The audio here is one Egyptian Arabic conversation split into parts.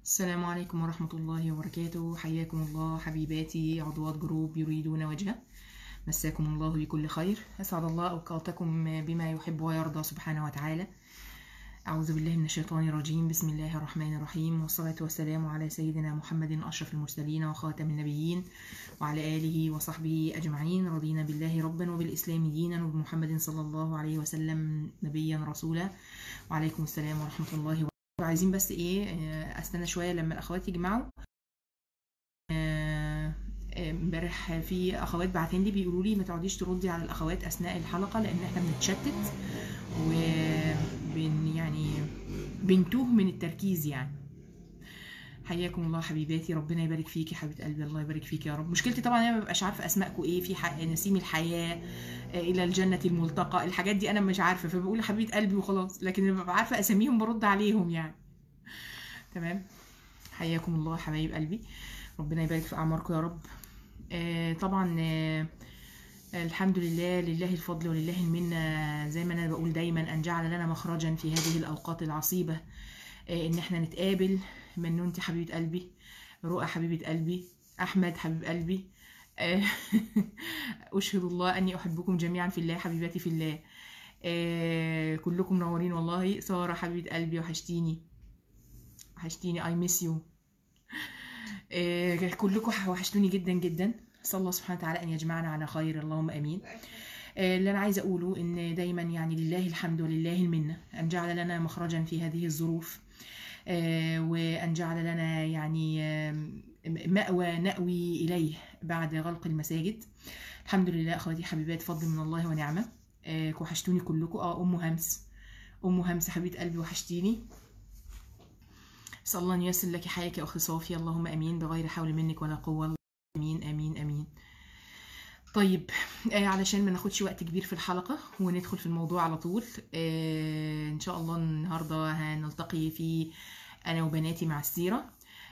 السلام عليكم ورحمة الله وبركاته حياكم الله حبيباتي عضوات جروب يريدون وجهه مساكم الله بكل خير أسعد الله أوقاتكم بما يحب ويرضى سبحانه وتعالى أعوذ بالله من الشيطان الرجيم بسم الله الرحمن الرحيم والصلاة والسلام على سيدنا محمد أشرف المرسلين وخاتم النبيين وعلى آله وصحبه أجمعين رضينا بالله ربا وبالإسلام دينا وبمحمد صلى الله عليه وسلم نبيا رسولا وعليكم السلام ورحمة الله وبركاته عايزين بس ايه آه، استنى شويه لما الاخوات يجمعوا آه، آه، امبارح في اخوات بعتين لي بيقولوا لي ما تقعديش تردي على الاخوات اثناء الحلقه لان احنا بنتشتت وبن يعني بنتوه من التركيز يعني حياكم الله حبيباتي ربنا يبارك فيكي حبيبه قلبي الله يبارك فيكي يا رب مشكلتي طبعا انا ما ببقاش عارفه اسمائكم ايه في ح- نسيم الحياه آه، الى الجنه الملتقى الحاجات دي انا مش عارفه فبقول حبيبه قلبي وخلاص لكن لما ببقى عارفه اساميهم برد عليهم يعني تمام حياكم الله حبايب قلبي ربنا يبارك في اعماركم يا رب آه، طبعا آه، الحمد لله لله الفضل ولله المنة زي ما انا بقول دايما ان جعل لنا مخرجا في هذه الاوقات العصيبه آه، ان احنا نتقابل منونتي حبيبه قلبي رؤى حبيبه قلبي احمد حبيب قلبي آه، اشهد الله اني احبكم جميعا في الله حبيباتي في الله آه، كلكم منورين والله ساره حبيبه قلبي وحشتيني وحشتيني اي ميس يو كلكم وحشتوني جدا جدا صلى الله سبحانه وتعالى ان يجمعنا على خير اللهم امين آه، اللي انا عايزه اقوله ان دايما يعني لله الحمد ولله المنه ان جعل لنا مخرجا في هذه الظروف آه، وان جعل لنا يعني آم، مأوى نأوي اليه بعد غلق المساجد الحمد لله اخواتي حبيبات فضل من الله ونعمه آه، وحشتوني كلكم اه ام همس ام همس حبيبه قلبي وحشتيني اسال الله ان ييسر لك حياك يا اخي صافي اللهم امين بغير حول منك ولا قوه امين امين امين طيب آه علشان ما ناخدش وقت كبير في الحلقه وندخل في الموضوع على طول آه ان شاء الله النهارده هنلتقي في انا وبناتي مع السيره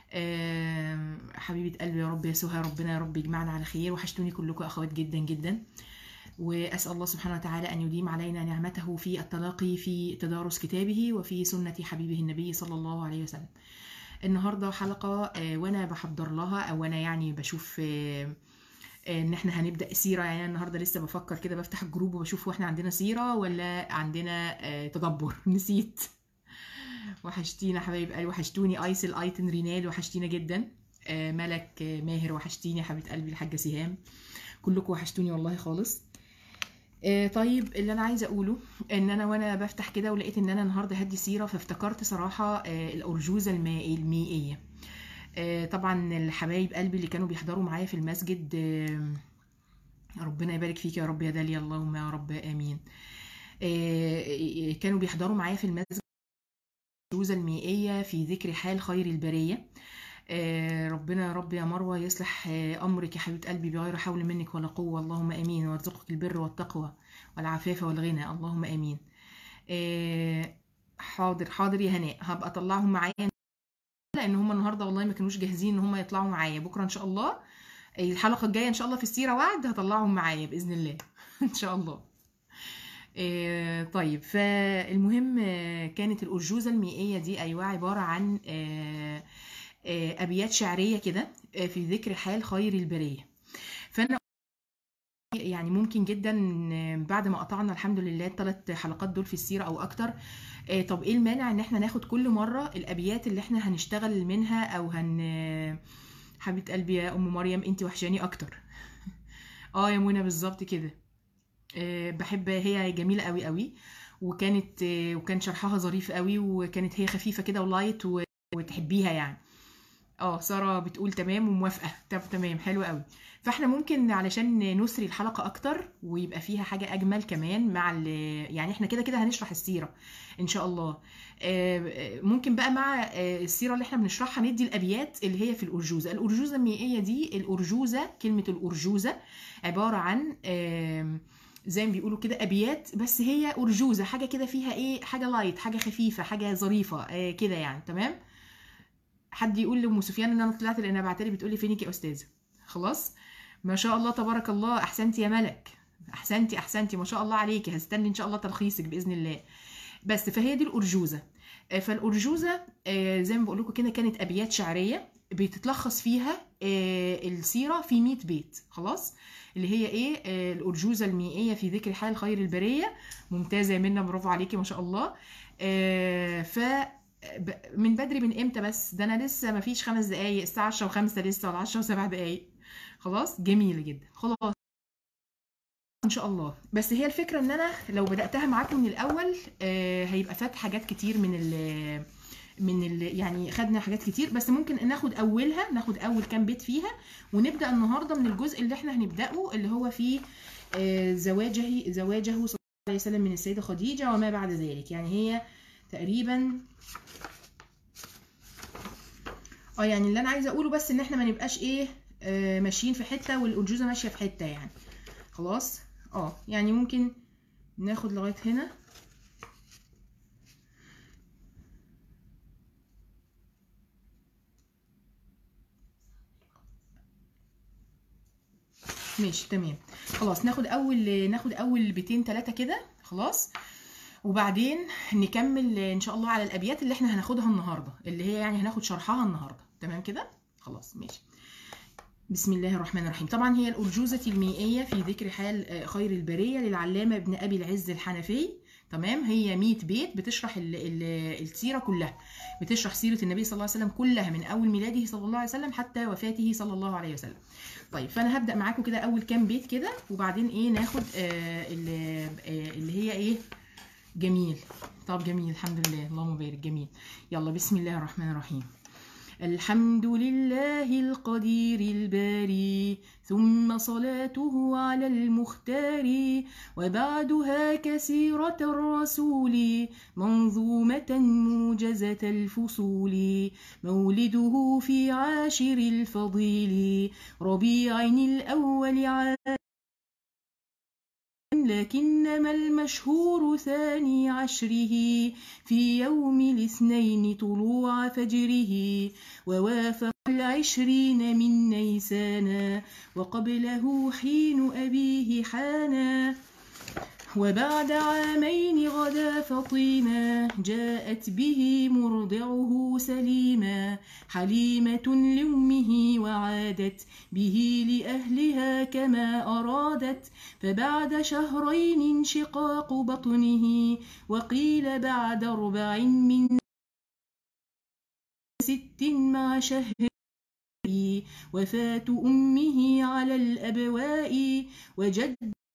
آه حبيبه قلبي يا رب يا سهى ربنا يا رب يجمعنا على خير وحشتوني كلكم اخوات جدا جدا واسال الله سبحانه وتعالى ان يديم علينا نعمته في التلاقي في تدارس كتابه وفي سنه حبيبه النبي صلى الله عليه وسلم النهارده حلقه آه، وانا بحضر لها او انا يعني بشوف آه، آه، ان احنا هنبدا سيره يعني أنا النهارده لسه بفكر كده بفتح الجروب وبشوف واحنا عندنا سيره ولا عندنا آه، تدبر نسيت وحشتينا حبايب قلبي وحشتوني ايسل ايتن رينال وحشتينا جدا آه، ملك آه، ماهر وحشتيني يا حبيبه قلبي الحاجه سهام كلكم وحشتوني والله خالص آه، طيب اللي انا عايزه اقوله ان انا وانا بفتح كده ولقيت ان انا النهارده هدي سيره فافتكرت صراحه آه، الارجوزه المائي المائيه آه، طبعا الحبايب قلبي اللي كانوا بيحضروا معايا في المسجد آه، ربنا يبارك فيك يا رب يا داليا اللهم يا رب امين آه، كانوا بيحضروا معايا في المسجد الارجوزه المائيه في ذكر حال خير البريه آه، ربنا يا رب يا مروه يصلح آه، امرك يا حبيبه قلبي بغير حول منك ولا قوه اللهم امين ويرزقك البر والتقوى والعفاف والغنى اللهم امين آه، حاضر حاضر يا هناء هبقى اطلعهم معايا لان هم النهارده والله ما كانوش جاهزين ان هم يطلعوا معايا بكره ان شاء الله الحلقه الجايه ان شاء الله في السيره وعد هطلعهم معايا باذن الله ان شاء الله آه، طيب فالمهم آه، كانت الأرجوزة المائية دي أيوة عبارة عن آه، آه، أبيات شعرية كده آه، في ذكر حال خير البرية فأنا يعني ممكن جدا آه، بعد ما قطعنا الحمد لله الثلاث حلقات دول في السيرة أو أكتر آه، طب إيه المانع إن احنا ناخد كل مرة الأبيات اللي احنا هنشتغل منها أو هن آه، حبيبة قلبي يا أم مريم أنت وحشاني أكتر اه يا منى بالظبط كده آه، بحب هي جميلة قوي قوي وكانت آه، وكان شرحها ظريف قوي وكانت هي خفيفة كده ولايت و- وتحبيها يعني اه سارة بتقول تمام وموافقة طب تمام حلو قوي فاحنا ممكن علشان نسري الحلقة اكتر ويبقى فيها حاجة اجمل كمان مع ال يعني احنا كده كده هنشرح السيرة ان شاء الله آه، آه، ممكن بقى مع آه، السيرة اللي احنا بنشرحها ندي الابيات اللي هي في الارجوزة الارجوزة المائية دي الارجوزة كلمة الارجوزة عبارة عن آم، زي ما بيقولوا كده ابيات بس هي ارجوزه حاجه كده فيها ايه حاجه لايت حاجه خفيفه حاجه ظريفه آه كده يعني تمام حد يقول لام سفيان ان انا طلعت لانها بعتلي بتقول لي فينك يا استاذه خلاص ما شاء الله تبارك الله احسنتي يا ملك احسنتي احسنتي ما شاء الله عليكي هستني ان شاء الله تلخيصك باذن الله بس فهي دي الارجوزه آه، فالارجوزه آه، زي ما بقول لكم كده كانت ابيات شعريه بتتلخص فيها آه، السيره في 100 بيت خلاص اللي هي ايه آه، الارجوزه الميئيه في ذكر حال خير البريه ممتازه يا منى برافو عليكي ما شاء الله آه، ف ب- من بدري من امتى بس ده انا لسه ما فيش خمس دقايق الساعه 10 و5 لسه ولا 10 و7 دقايق خلاص جميله جدا خلاص ان شاء الله بس هي الفكره ان انا لو بداتها معاكم من الاول آه، هيبقى فات حاجات كتير من ال من ال يعني خدنا حاجات كتير بس ممكن ناخد اولها ناخد اول كام بيت فيها ونبدا النهارده من الجزء اللي احنا هنبداه اللي هو فيه آه، زواجه زواجه صلى الله عليه وسلم من السيده خديجه وما بعد ذلك يعني هي تقريبا اه يعني اللي انا عايزه اقوله بس ان احنا ما نبقاش ايه آه، ماشيين في حته والارجوزه ماشيه في حته يعني خلاص اه يعني ممكن ناخد لغايه هنا ماشي تمام خلاص ناخد اول ناخد اول بيتين ثلاثه كده خلاص وبعدين نكمل ان شاء الله على الابيات اللي احنا هناخدها النهارده اللي هي يعني هناخد شرحها النهارده تمام كده خلاص ماشي بسم الله الرحمن الرحيم طبعا هي الأرجوزة الميئية في ذكر حال آه، خير البرية للعلامة ابن أبي العز الحنفي تمام هي 100 بيت بتشرح ال ال السيرة كلها بتشرح سيرة النبي صلى الله عليه وسلم كلها من أول ميلاده صلى الله عليه وسلم حتى وفاته صلى الله عليه وسلم طيب فأنا هبدأ معاكم كده أول كام بيت كده وبعدين إيه ناخد آه اللي, آه اللي هي إيه جميل طب جميل الحمد لله اللهم بارك جميل يلا بسم الله الرحمن الرحيم الحمد لله القدير الباري ثم صلاته على المختار وبعدها كسيرة الرسول منظومة موجزة الفصول مولده في عاشر الفضيل ربيع الأول عام لكنما المشهور ثاني عشره في يوم الاثنين طلوع فجره ووافق العشرين من نيسانا وقبله حين أبيه حانا وبعد عامين غدا فطيما جاءت به مرضعه سليما حليمة لأمه وعادت به لأهلها كما أرادت فبعد شهرين انشقاق بطنه وقيل بعد أربع من ست مع شهر وفاة أمه على الأبواء وجد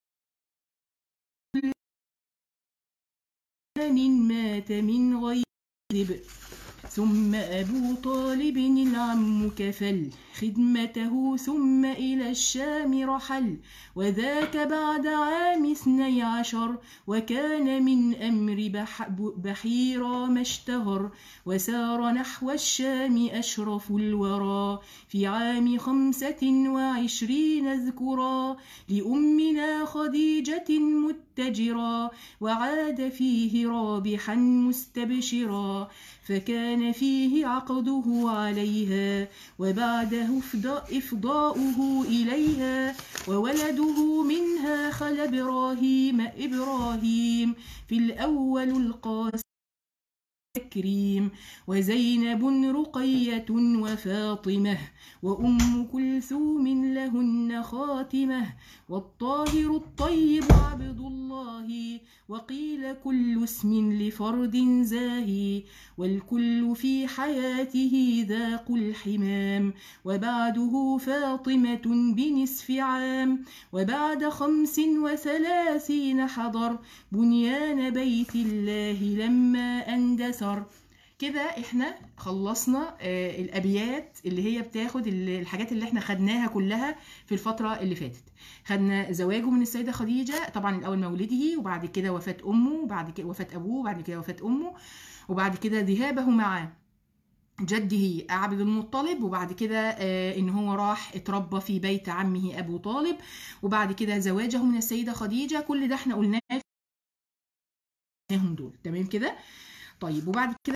مات من غير ثم أبو طالب العم كفل خدمته ثم إلى الشام رحل وذاك بعد عام اثني عشر وكان من أمر بح بحيرا ما اشتهر وسار نحو الشام أشرف الورى في عام خمسة وعشرين اذكرا لأمنا خديجة متجرا وعاد فيه رابحا مستبشرا فكان فيه عقده عليها وبعده إفضاؤه إليها وولده منها خل إبراهيم إبراهيم في الأول القاسم تكريم وزينب رقية وفاطمة وأم كلثوم لهن خاتمة والطاهر الطيب عبد الله وقيل كل اسم لفرد زاهي والكل في حياته ذاق الحمام وبعده فاطمة بنصف عام وبعد خمس وثلاثين حضر بنيان بيت الله لما أندثر كده احنا خلصنا آه الابيات اللي هي بتاخد الحاجات اللي احنا خدناها كلها في الفتره اللي فاتت خدنا زواجه من السيده خديجه طبعا الاول مولده وبعد كده وفاه امه وبعد كده وفاه ابوه وبعد كده وفاه امه وبعد كده ذهابه مع جده عبد المطلب وبعد كده آه ان هو راح اتربى في بيت عمه ابو طالب وبعد كده زواجه من السيده خديجه كل ده احنا قلناه دول تمام كده طيب وبعد كده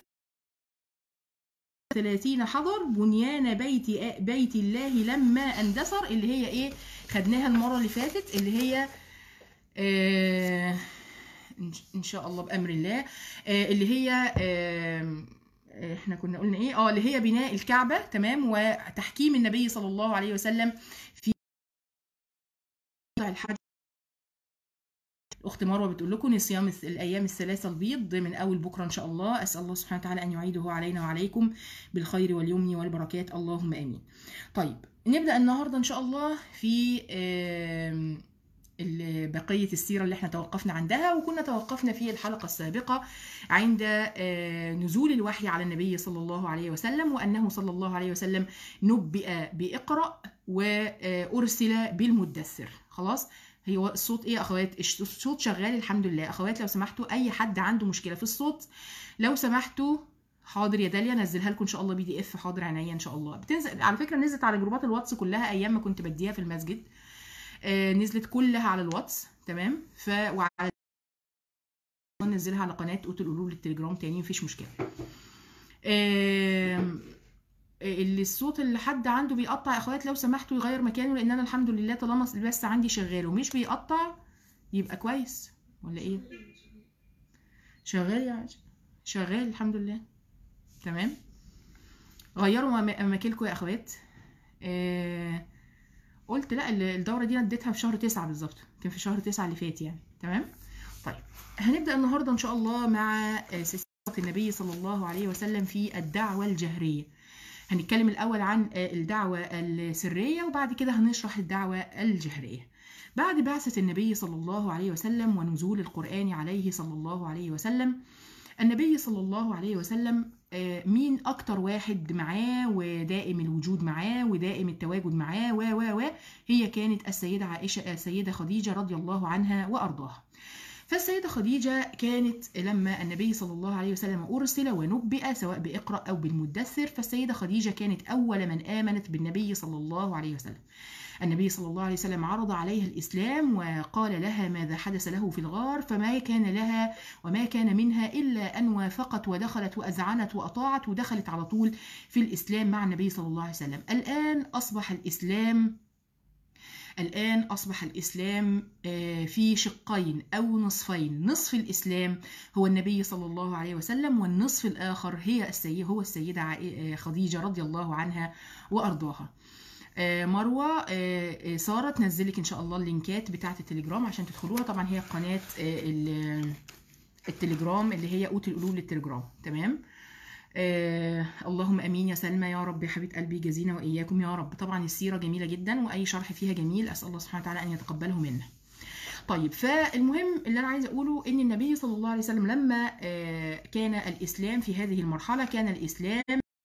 30 حضر بنيان بيت بيت الله لما اندثر اللي هي ايه خدناها المره اللي فاتت اللي هي آه إن- ان شاء الله بامر الله آه، اللي هي آم، آه، احنا كنا قلنا ايه اه اللي هي بناء الكعبه تمام وتحكيم النبي صلى الله عليه وسلم في الحج الاخت مروه بتقول لكم إن صيام الس- الايام الثلاثه البيض من اول بكره ان شاء الله اسال الله سبحانه وتعالى ان يعيده علينا وعليكم بالخير واليمن والبركات اللهم امين طيب نبدا النهارده ان شاء الله في آم، ال- بقيه السيره اللي احنا توقفنا عندها وكنا توقفنا في الحلقه السابقه عند آه، نزول الوحي على النبي صلى الله عليه وسلم وانه صلى الله عليه وسلم نبئ باقرا وارسل بالمدثر خلاص هو الصوت ايه يا اخوات الش- الصوت شغال الحمد لله اخوات لو سمحتوا اي حد عنده مشكله في الصوت لو سمحتوا حاضر يا داليا نزلها لكم ان شاء الله بي دي اف حاضر عينيا ان شاء الله بتنزل على فكره نزلت على جروبات الواتس كلها ايام ما كنت بديها في المسجد آه نزلت كلها على الواتس تمام ف وعلى ننزلها على قناه اوت القلوب للتليجرام تاني مفيش مشكله آم، اللي الصوت اللي حد عنده بيقطع يا اخوات لو سمحتوا يغير مكانه لان انا الحمد لله طالما البث عندي شغال ومش بيقطع يبقى كويس ولا ايه شغال يعني شغال الحمد لله تمام غيروا مم- اماكنكم يا اخوات آه قلت لا ال- الدوره دي أنا اديتها في شهر تسعة بالظبط كان في شهر تسعة اللي فات يعني تمام طيب هنبدا النهارده ان شاء الله مع آه، سلسله النبي صلى الله عليه وسلم في الدعوه الجهريه هنتكلم الاول عن آه، الدعوه السريه وبعد كده هنشرح الدعوه الجهريه بعد بعثه النبي صلى الله عليه وسلم ونزول القران عليه صلى الله عليه وسلم النبي صلى الله عليه وسلم آه، مين اكتر واحد معاه ودائم الوجود معاه ودائم التواجد معاه و و و هي كانت السيده عائشه السيده خديجه رضي الله عنها وارضاها فالسيدة خديجة كانت لما النبي صلى الله عليه وسلم أرسل ونبئ سواء بإقرأ أو بالمدثر فالسيدة خديجة كانت أول من آمنت بالنبي صلى الله عليه وسلم النبي صلى الله عليه وسلم عرض عليها الإسلام وقال لها ماذا حدث له في الغار فما كان لها وما كان منها إلا أن وافقت ودخلت وأذعنت وأطاعت ودخلت على طول في الإسلام مع النبي صلى الله عليه وسلم الآن أصبح الإسلام الآن أصبح الإسلام آه، في شقين أو نصفين نصف الإسلام هو النبي صلى الله عليه وسلم والنصف الآخر هي السيدة هو السيدة عائ- آه، خديجة رضي الله عنها وأرضاها آه، مروة آه، آه، سارة تنزلك إن شاء الله اللينكات بتاعة التليجرام عشان تدخلوها طبعا هي قناة آه، ال- التليجرام اللي هي أوت القلوب للتليجرام تمام آه اللهم امين يا سلمى يا رب يا حبيبه قلبي جزينا واياكم يا رب طبعا السيره جميله جدا واي شرح فيها جميل اسال الله سبحانه وتعالى ان يتقبله منا طيب فالمهم اللي انا عايزه اقوله ان النبي صلى الله عليه وسلم لما آه كان الاسلام في هذه المرحله كان الاسلام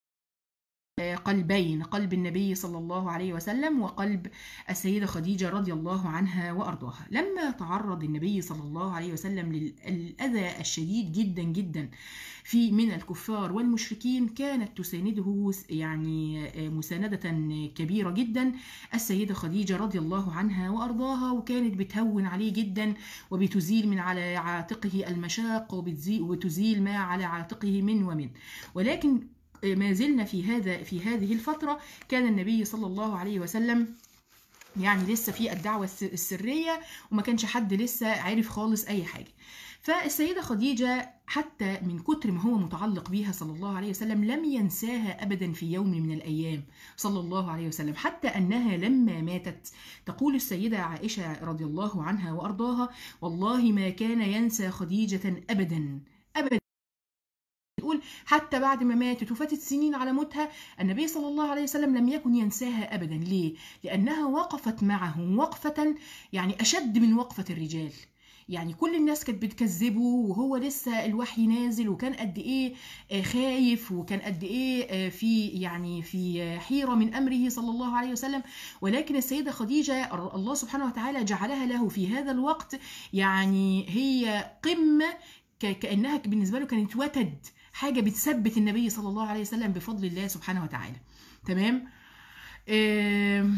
آه، قلبين قلب النبي صلى الله عليه وسلم وقلب السيدة خديجة رضي الله عنها وأرضاها لما تعرض النبي صلى الله عليه وسلم للأذى الشديد جدا جدا في من الكفار والمشركين كانت تسانده يعني آه، مساندة كبيرة جدا السيدة خديجة رضي الله عنها وأرضاها وكانت بتهون عليه جدا وبتزيل من على عاتقه المشاق وبتزي- وبتزيل ما على عاتقه من ومن ولكن ما زلنا في هذا في هذه الفترة كان النبي صلى الله عليه وسلم يعني لسه في الدعوة الس- السرية وما كانش حد لسه عارف خالص أي حاجة فالسيدة خديجة حتى من كتر ما هو متعلق بيها صلى الله عليه وسلم لم ينساها أبدا في يوم من الأيام صلى الله عليه وسلم حتى أنها لما ماتت تقول السيدة عائشة رضي الله عنها وأرضاها والله ما كان ينسى خديجة أبدا أبدا تقول حتى بعد ما ماتت وفاتت سنين على موتها النبي صلى الله عليه وسلم لم يكن ينساها ابدا ليه لانها وقفت معه وقفه يعني اشد من وقفه الرجال يعني كل الناس كانت بتكذبه وهو لسه الوحي نازل وكان قد ايه آه، خايف وكان قد ايه آه، في يعني في آه، حيره من امره صلى الله عليه وسلم ولكن السيده خديجه الله سبحانه وتعالى جعلها له في هذا الوقت يعني هي قمه ك- كانها بالنسبه له كانت وتد حاجه بتثبت النبي صلى الله عليه وسلم بفضل الله سبحانه وتعالى تمام آم،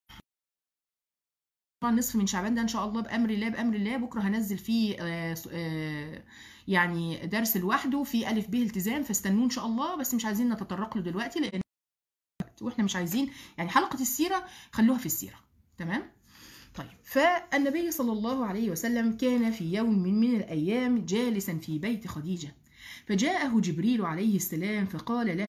طبعا نصف من شعبان ده ان شاء الله بامر الله بامر الله بكره هنزل فيه آه، س- آه، يعني درس لوحده في الف ب التزام فاستنوه ان شاء الله بس مش عايزين نتطرق له دلوقتي لان واحنا مش عايزين يعني حلقه السيره خلوها في السيره تمام طيب فالنبي صلى الله عليه وسلم كان في يوم من الأيام جالسا في بيت خديجة فجاءه جبريل عليه السلام فقال له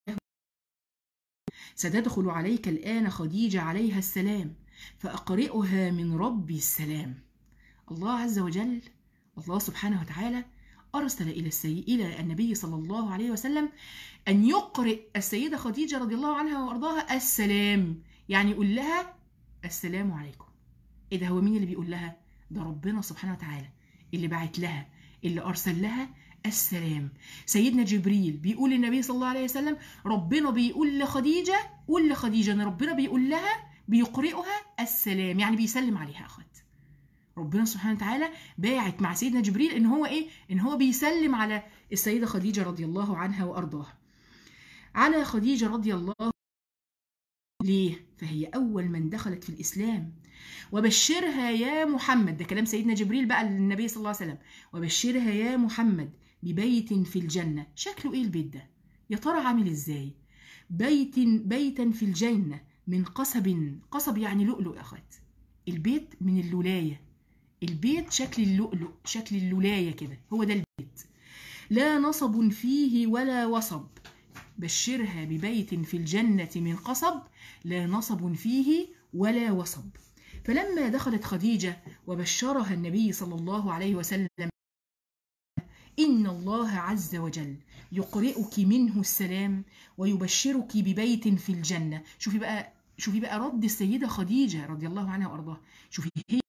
ستدخل عليك الآن خديجة عليها السلام فأقرئها من ربي السلام الله عز وجل الله سبحانه وتعالى أرسل إلى السي... إلى النبي صلى الله عليه وسلم أن يقرئ السيدة خديجة رضي الله عنها وأرضاها السلام يعني يقول لها السلام عليكم إيه ده هو مين اللي بيقول لها ده ربنا سبحانه وتعالى اللي بعت لها اللي أرسل لها السلام سيدنا جبريل بيقول للنبي صلى الله عليه وسلم ربنا بيقول لخديجة قول لخديجة أن ربنا بيقول لها بيقرئها السلام يعني بيسلم عليها أخت ربنا سبحانه وتعالى باعت مع سيدنا جبريل ان هو ايه ان هو بيسلم على السيده خديجه رضي الله عنها وارضاها على خديجه رضي الله ليه فهي اول من دخلت في الاسلام وبشرها يا محمد ده كلام سيدنا جبريل بقى للنبي صلى الله عليه وسلم وبشرها يا محمد ببيت في الجنه شكله ايه البيت ده يا ترى عامل ازاي بيت بيتا في الجنه من قصب قصب يعني لؤلؤ يا اخوات البيت من اللولايه البيت شكل اللؤلؤ شكل اللولاية كده هو ده البيت لا نصب فيه ولا وصب بشرها ببيت في الجنة من قصب لا نصب فيه ولا وصب فلما دخلت خديجة وبشرها النبي صلى الله عليه وسلم إن الله عز وجل يقرئك منه السلام ويبشرك ببيت في الجنة شوفي بقى شوفي بقى رد السيدة خديجة رضي الله عنها وأرضاها شوفي هي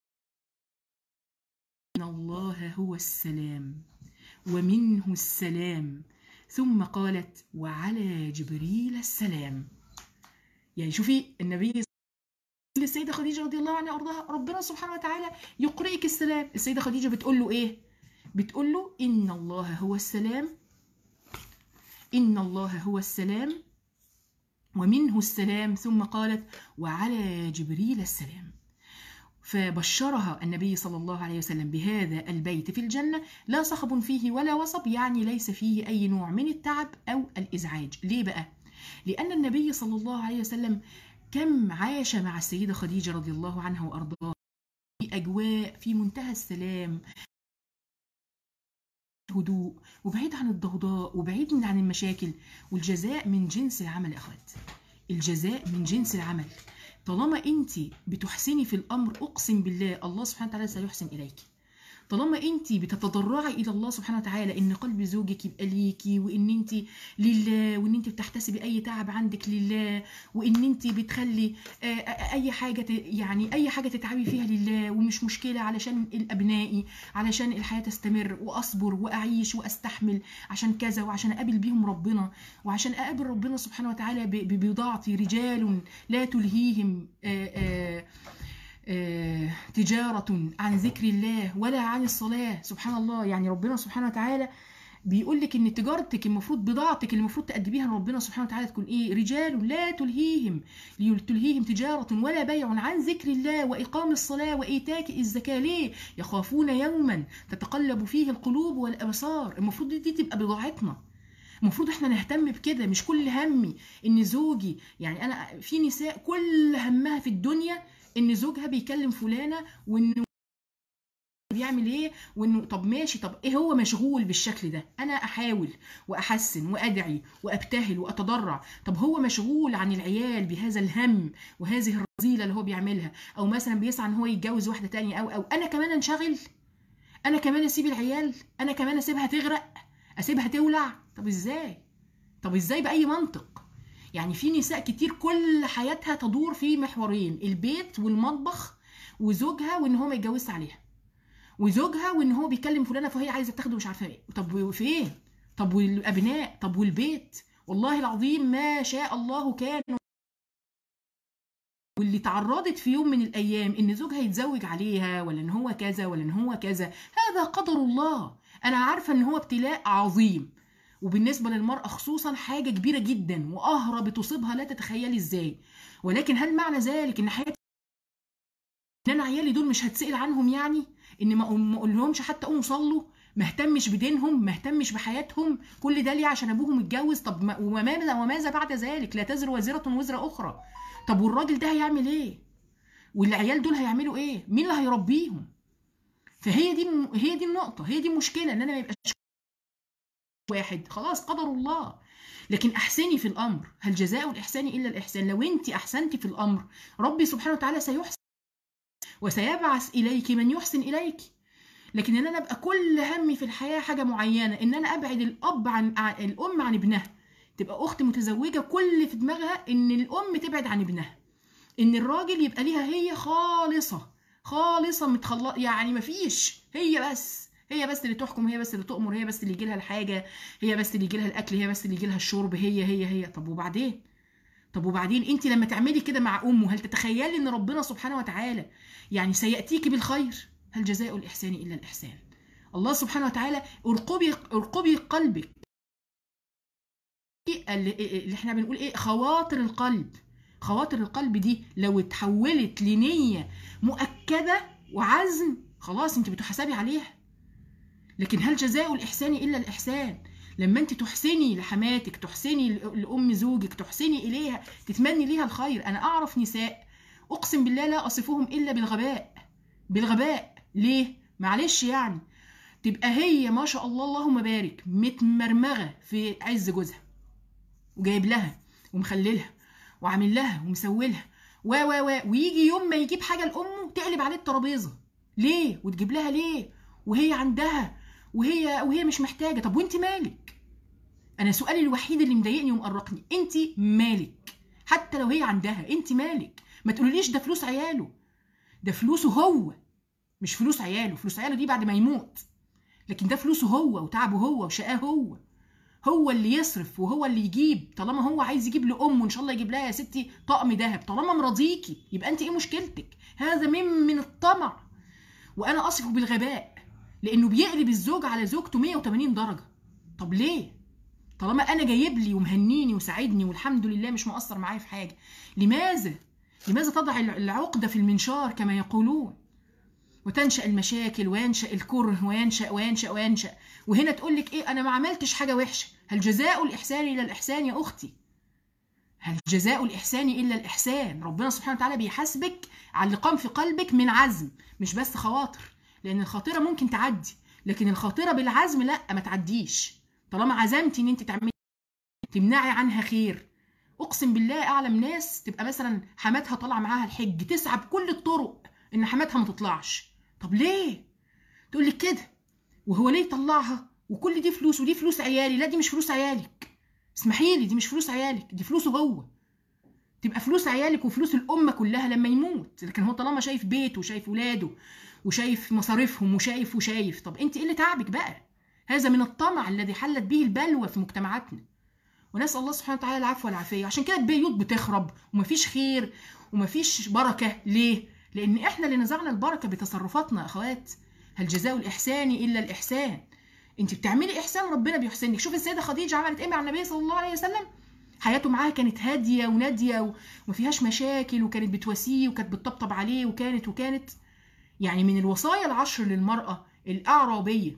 إن الله هو السلام ومنه السلام ثم قالت وعلى جبريل السلام يعني شوفي النبي السيدة خديجة رضي الله عنها وأرضاها ربنا سبحانه وتعالى يقرئك السلام السيدة خديجة بتقول له إيه بتقول له إن الله هو السلام إن الله هو السلام ومنه السلام ثم قالت وعلى جبريل السلام فبشرها النبي صلى الله عليه وسلم بهذا البيت في الجنة لا صخب فيه ولا وصب يعني ليس فيه أي نوع من التعب أو الإزعاج ليه بقى؟ لأن النبي صلى الله عليه وسلم كم عاش مع السيدة خديجة رضي الله عنها وأرضاها في أجواء في منتهى السلام هدوء وبعيد عن الضوضاء وبعيد عن المشاكل والجزاء من جنس العمل يا أخوات الجزاء من جنس العمل طالما انت بتحسني في الامر اقسم بالله الله سبحانه وتعالى سيحسن اليك طالما انت بتتضرعي الى الله سبحانه وتعالى ان قلب زوجك يبقى ليكي وان انت لله وان انت بتحتسبي اي تعب عندك لله وان انت بتخلي اي حاجه يعني اي حاجه تتعبي فيها لله ومش مشكله علشان الابنائي علشان الحياه تستمر واصبر واعيش واستحمل عشان كذا وعشان اقابل بيهم ربنا وعشان اقابل ربنا سبحانه وتعالى ببضاعتي رجال لا تلهيهم آآ آآ تجارة عن ذكر الله ولا عن الصلاة سبحان الله يعني ربنا سبحانه وتعالى بيقول لك ان تجارتك المفروض بضاعتك اللي المفروض تأدبيها لربنا سبحانه وتعالى تكون ايه رجال لا تلهيهم تلهيهم تجارة ولا بيع عن ذكر الله وإقام الصلاة وإيتاء الزكاة ليه يخافون يوما تتقلب فيه القلوب والأبصار المفروض دي تبقى بضاعتنا المفروض احنا نهتم بكده مش كل همي ان زوجي يعني انا في نساء كل همها في الدنيا ان زوجها بيكلم فلانه وانه بيعمل ايه وانه طب ماشي طب ايه هو مشغول بالشكل ده انا احاول واحسن وادعي وابتهل واتضرع طب هو مشغول عن العيال بهذا الهم وهذه الرذيله اللي هو بيعملها او مثلا بيسعى ان هو يتجوز واحده تانية او او انا كمان انشغل انا كمان اسيب العيال انا كمان اسيبها تغرق اسيبها تولع طب ازاي طب ازاي باي منطق يعني في نساء كتير كل حياتها تدور في محورين البيت والمطبخ وزوجها وان هو ما يتجوزش عليها وزوجها وان هو بيكلم فلانه فهي عايزه تاخده مش عارفه ايه طب فين طب والابناء طب والبيت والله العظيم ما شاء الله كان واللي تعرضت في يوم من الايام ان زوجها يتزوج عليها ولا ان هو كذا ولا ان هو كذا هذا قدر الله انا عارفه ان هو ابتلاء عظيم وبالنسبة للمرأة خصوصا حاجة كبيرة جدا وقهرة بتصيبها لا تتخيلي ازاي ولكن هل معنى ذلك ان حياتي ان انا عيالي دول مش هتسأل عنهم يعني ان ما اقولهمش حتى قوموا صلوا ما اهتمش بدينهم ما اهتمش بحياتهم كل ده ليه عشان ابوهم اتجوز طب ما وماذا وماذا بعد ذلك لا تزر وازرة وزر اخرى طب والراجل ده هيعمل ايه والعيال دول هيعملوا ايه مين اللي هيربيهم فهي دي هي دي النقطه هي دي المشكله ان انا ما يبقاش واحد خلاص قدر الله لكن احسني في الامر هل جزاء الاحسان الا الاحسان لو انت احسنتي في الامر ربي سبحانه وتعالى سيحسن وسيبعث اليك من يحسن اليك لكن ان انا ابقى كل همي في الحياه حاجه معينه ان انا ابعد الاب عن عن- الام عن ابنها تبقى اخت متزوجه كل اللي في دماغها ان الام تبعد عن ابنها ان الراجل يبقى ليها هي خالصه خالصه متخلص يعني مفيش هي بس هي بس اللي تحكم هي بس اللي تؤمر هي بس اللي يجي لها الحاجه هي بس اللي يجي لها الاكل هي بس اللي يجي لها الشرب هي هي هي طب وبعدين طب وبعدين انت لما تعملي كده مع امه هل تتخيلي ان ربنا سبحانه وتعالى يعني سياتيك بالخير هل جزاء الاحسان الا الاحسان الله سبحانه وتعالى ارقبي ارقبي قلبك اللي اللي احنا بنقول ايه خواطر القلب خواطر القلب دي لو اتحولت لنية مؤكدة وعزم خلاص انت بتحاسبي عليها لكن هل جزاء الإحسان إلا الإحسان لما انت تحسني لحماتك تحسني لأم زوجك تحسني إليها تتمني ليها الخير أنا أعرف نساء أقسم بالله لا أصفهم إلا بالغباء بالغباء ليه؟ معلش يعني تبقى هي ما شاء الله اللهم بارك متمرمغة في عز جوزها وجايب لها ومخللها وعامل لها ومسوي لها و و و ويجي يوم ما يجيب حاجه لامه تقلب عليه الترابيزه ليه وتجيب لها ليه وهي عندها وهي وهي مش محتاجه طب وانت مالك انا سؤالي الوحيد اللي مضايقني ومقرقني انت مالك حتى لو هي عندها انت مالك ما تقوليليش ده فلوس عياله ده فلوسه هو مش فلوس عياله فلوس عياله دي بعد ما يموت لكن ده فلوسه هو وتعبه هو وشقاه هو هو اللي يصرف وهو اللي يجيب طالما هو عايز يجيب لامه ان شاء الله يجيب لها يا ستي طقم ذهب طالما مرضيكي يبقى انت ايه مشكلتك هذا من من الطمع وانا اصفه بالغباء لانه بيقلب الزوج على زوجته 180 درجه طب ليه طالما انا جايب لي ومهنيني وساعدني والحمد لله مش مقصر معايا في حاجه لماذا لماذا تضع العقده في المنشار كما يقولون وتنشا المشاكل وينشا الكره وينشا وينشا وينشا وهنا تقول لك ايه انا ما عملتش حاجه وحشه هل جزاء الاحسان الا الاحسان يا اختي هل جزاء الاحسان الا الاحسان ربنا سبحانه وتعالى بيحاسبك على اللي قام في قلبك من عزم مش بس خواطر لان الخاطره ممكن تعدي لكن الخاطره بالعزم لا ما تعديش طالما عزمتي ان انت تعملي تمنعي عنها خير اقسم بالله اعلم ناس تبقى مثلا حماتها طالعه معاها الحج تسعى بكل الطرق ان حماتها ما تطلعش طب ليه تقول لك كده وهو ليه يطلعها وكل دي فلوس ودي فلوس عيالي لا دي مش فلوس عيالك اسمحي لي دي مش فلوس عيالك دي فلوسه هو تبقى فلوس عيالك وفلوس الأمة كلها لما يموت لكن هو طالما شايف بيته وشايف ولاده وشايف مصاريفهم وشايف وشايف طب انت ايه اللي تعبك بقى هذا من الطمع الذي حلت به البلوى في مجتمعاتنا ونسأل الله سبحانه وتعالى العفو والعافية عشان كده البيوت بتخرب ومفيش خير ومفيش بركة ليه؟ لأن احنا اللي نزعنا البركة بتصرفاتنا يا أخوات هل جزاء الإحسان إلا الإحسان انت بتعملي إحسان ربنا بيحسنك شوف السيدة خديجة عملت إيه مع النبي صلى الله عليه وسلم حياته معاه كانت هادية ونادية وما فيهاش مشاكل وكانت بتواسيه وكانت بتطبطب عليه وكانت وكانت يعني من الوصايا العشر للمرأة الأعرابية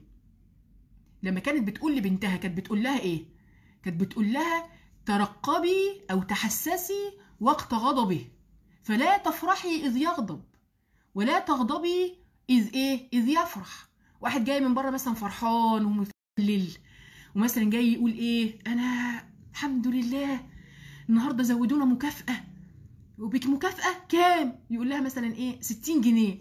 لما كانت بتقول لبنتها كانت بتقول لها إيه؟ كانت بتقول لها ترقبي أو تحسسي وقت غضبه فلا تفرحي إذ يغضب ولا تغضبي إذ إيه؟ إذ يفرح واحد جاي من بره مثلا فرحان ومتهلل ومثلا جاي يقول إيه؟ أنا الحمد لله النهارده زودونا مكافأة وبك مكافأة كام؟ يقول لها مثلا إيه؟ 60 جنيه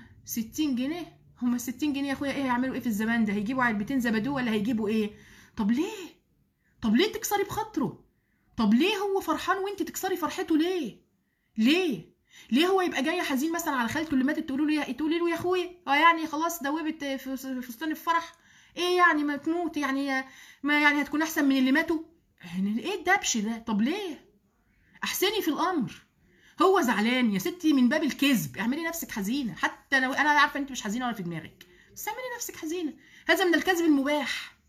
60 جنيه؟ هما 60 جنيه يا اخويا ايه هيعملوا ايه في الزمان ده؟ هيجيبوا علبتين زبادو ولا هيجيبوا ايه؟ طب ليه؟ طب ليه تكسري بخاطره؟ طب ليه هو فرحان وانت تكسري فرحته ليه؟ ليه؟ ليه هو يبقى جاي حزين مثلا على خالته اللي ماتت تقولوا له يا تقولي له يا اخويا اه يعني خلاص دوبت في فستان الفرح ايه يعني ما تموت يعني ما يعني هتكون احسن من اللي ماتوا؟ يعني ايه الدبش ده؟ طب ليه؟ احسني في الامر هو زعلان يا ستي من باب الكذب اعملي نفسك حزينه حتى لو انا عارفه انت مش حزينه ولا في دماغك بس اعملي نفسك حزينه هذا من الكذب المباح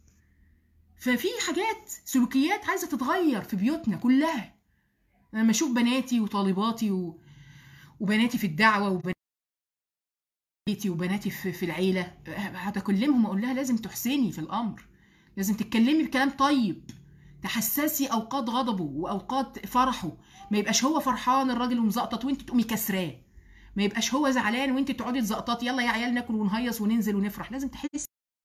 ففي حاجات سلوكيات عايزه تتغير في بيوتنا كلها لما اشوف بناتي وطالباتي و... وبناتي في الدعوه وبناتي وبناتي في, في العيله هتكلمهم اقول لها لازم تحسني في الامر لازم تتكلمي بكلام طيب تحسسي اوقات غضبه واوقات فرحه ما يبقاش هو فرحان الراجل ومزقطط وانت تقومي كسراه ما يبقاش هو زعلان وانت تقعدي تزقططي يلا يا عيال ناكل ونهيص وننزل ونفرح لازم تحس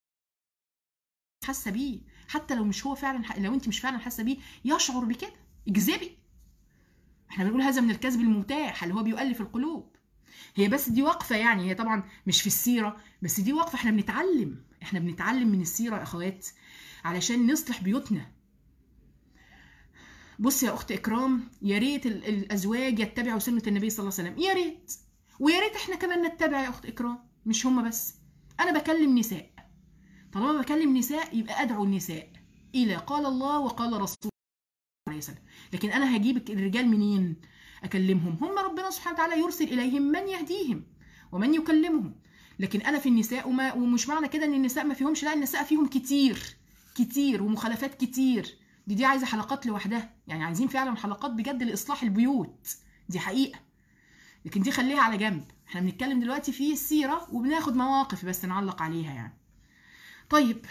حاسه بيه حتى لو مش هو فعلا لو انت مش فعلا حاسه بيه يشعر بكده اكذبي احنا بنقول هذا من الكذب المتاح اللي هو بيؤلف القلوب هي بس دي وقفه يعني هي طبعا مش في السيره بس دي وقفه احنا بنتعلم احنا بنتعلم من السيره يا اخوات علشان نصلح بيوتنا بص يا اخت اكرام يا ريت ال- الازواج يتبعوا سنه النبي صلى الله عليه وسلم يا ريت ويا ريت احنا كمان نتبع يا اخت اكرام مش هما بس انا بكلم نساء طالما بكلم نساء يبقى ادعو النساء الى قال الله وقال رسول الله عليه وسلم لكن انا هجيب الرجال منين اكلمهم هم ربنا سبحانه وتعالى يرسل اليهم من يهديهم ومن يكلمهم لكن انا في النساء وما ومش معنى كده ان النساء ما فيهمش لا النساء فيهم كتير كتير ومخالفات كتير دي دي عايزه حلقات لوحدها يعني عايزين فعلا حلقات بجد لاصلاح البيوت دي حقيقه لكن دي خليها على جنب احنا بنتكلم دلوقتي في السيره وبناخد مواقف بس نعلق عليها يعني طيب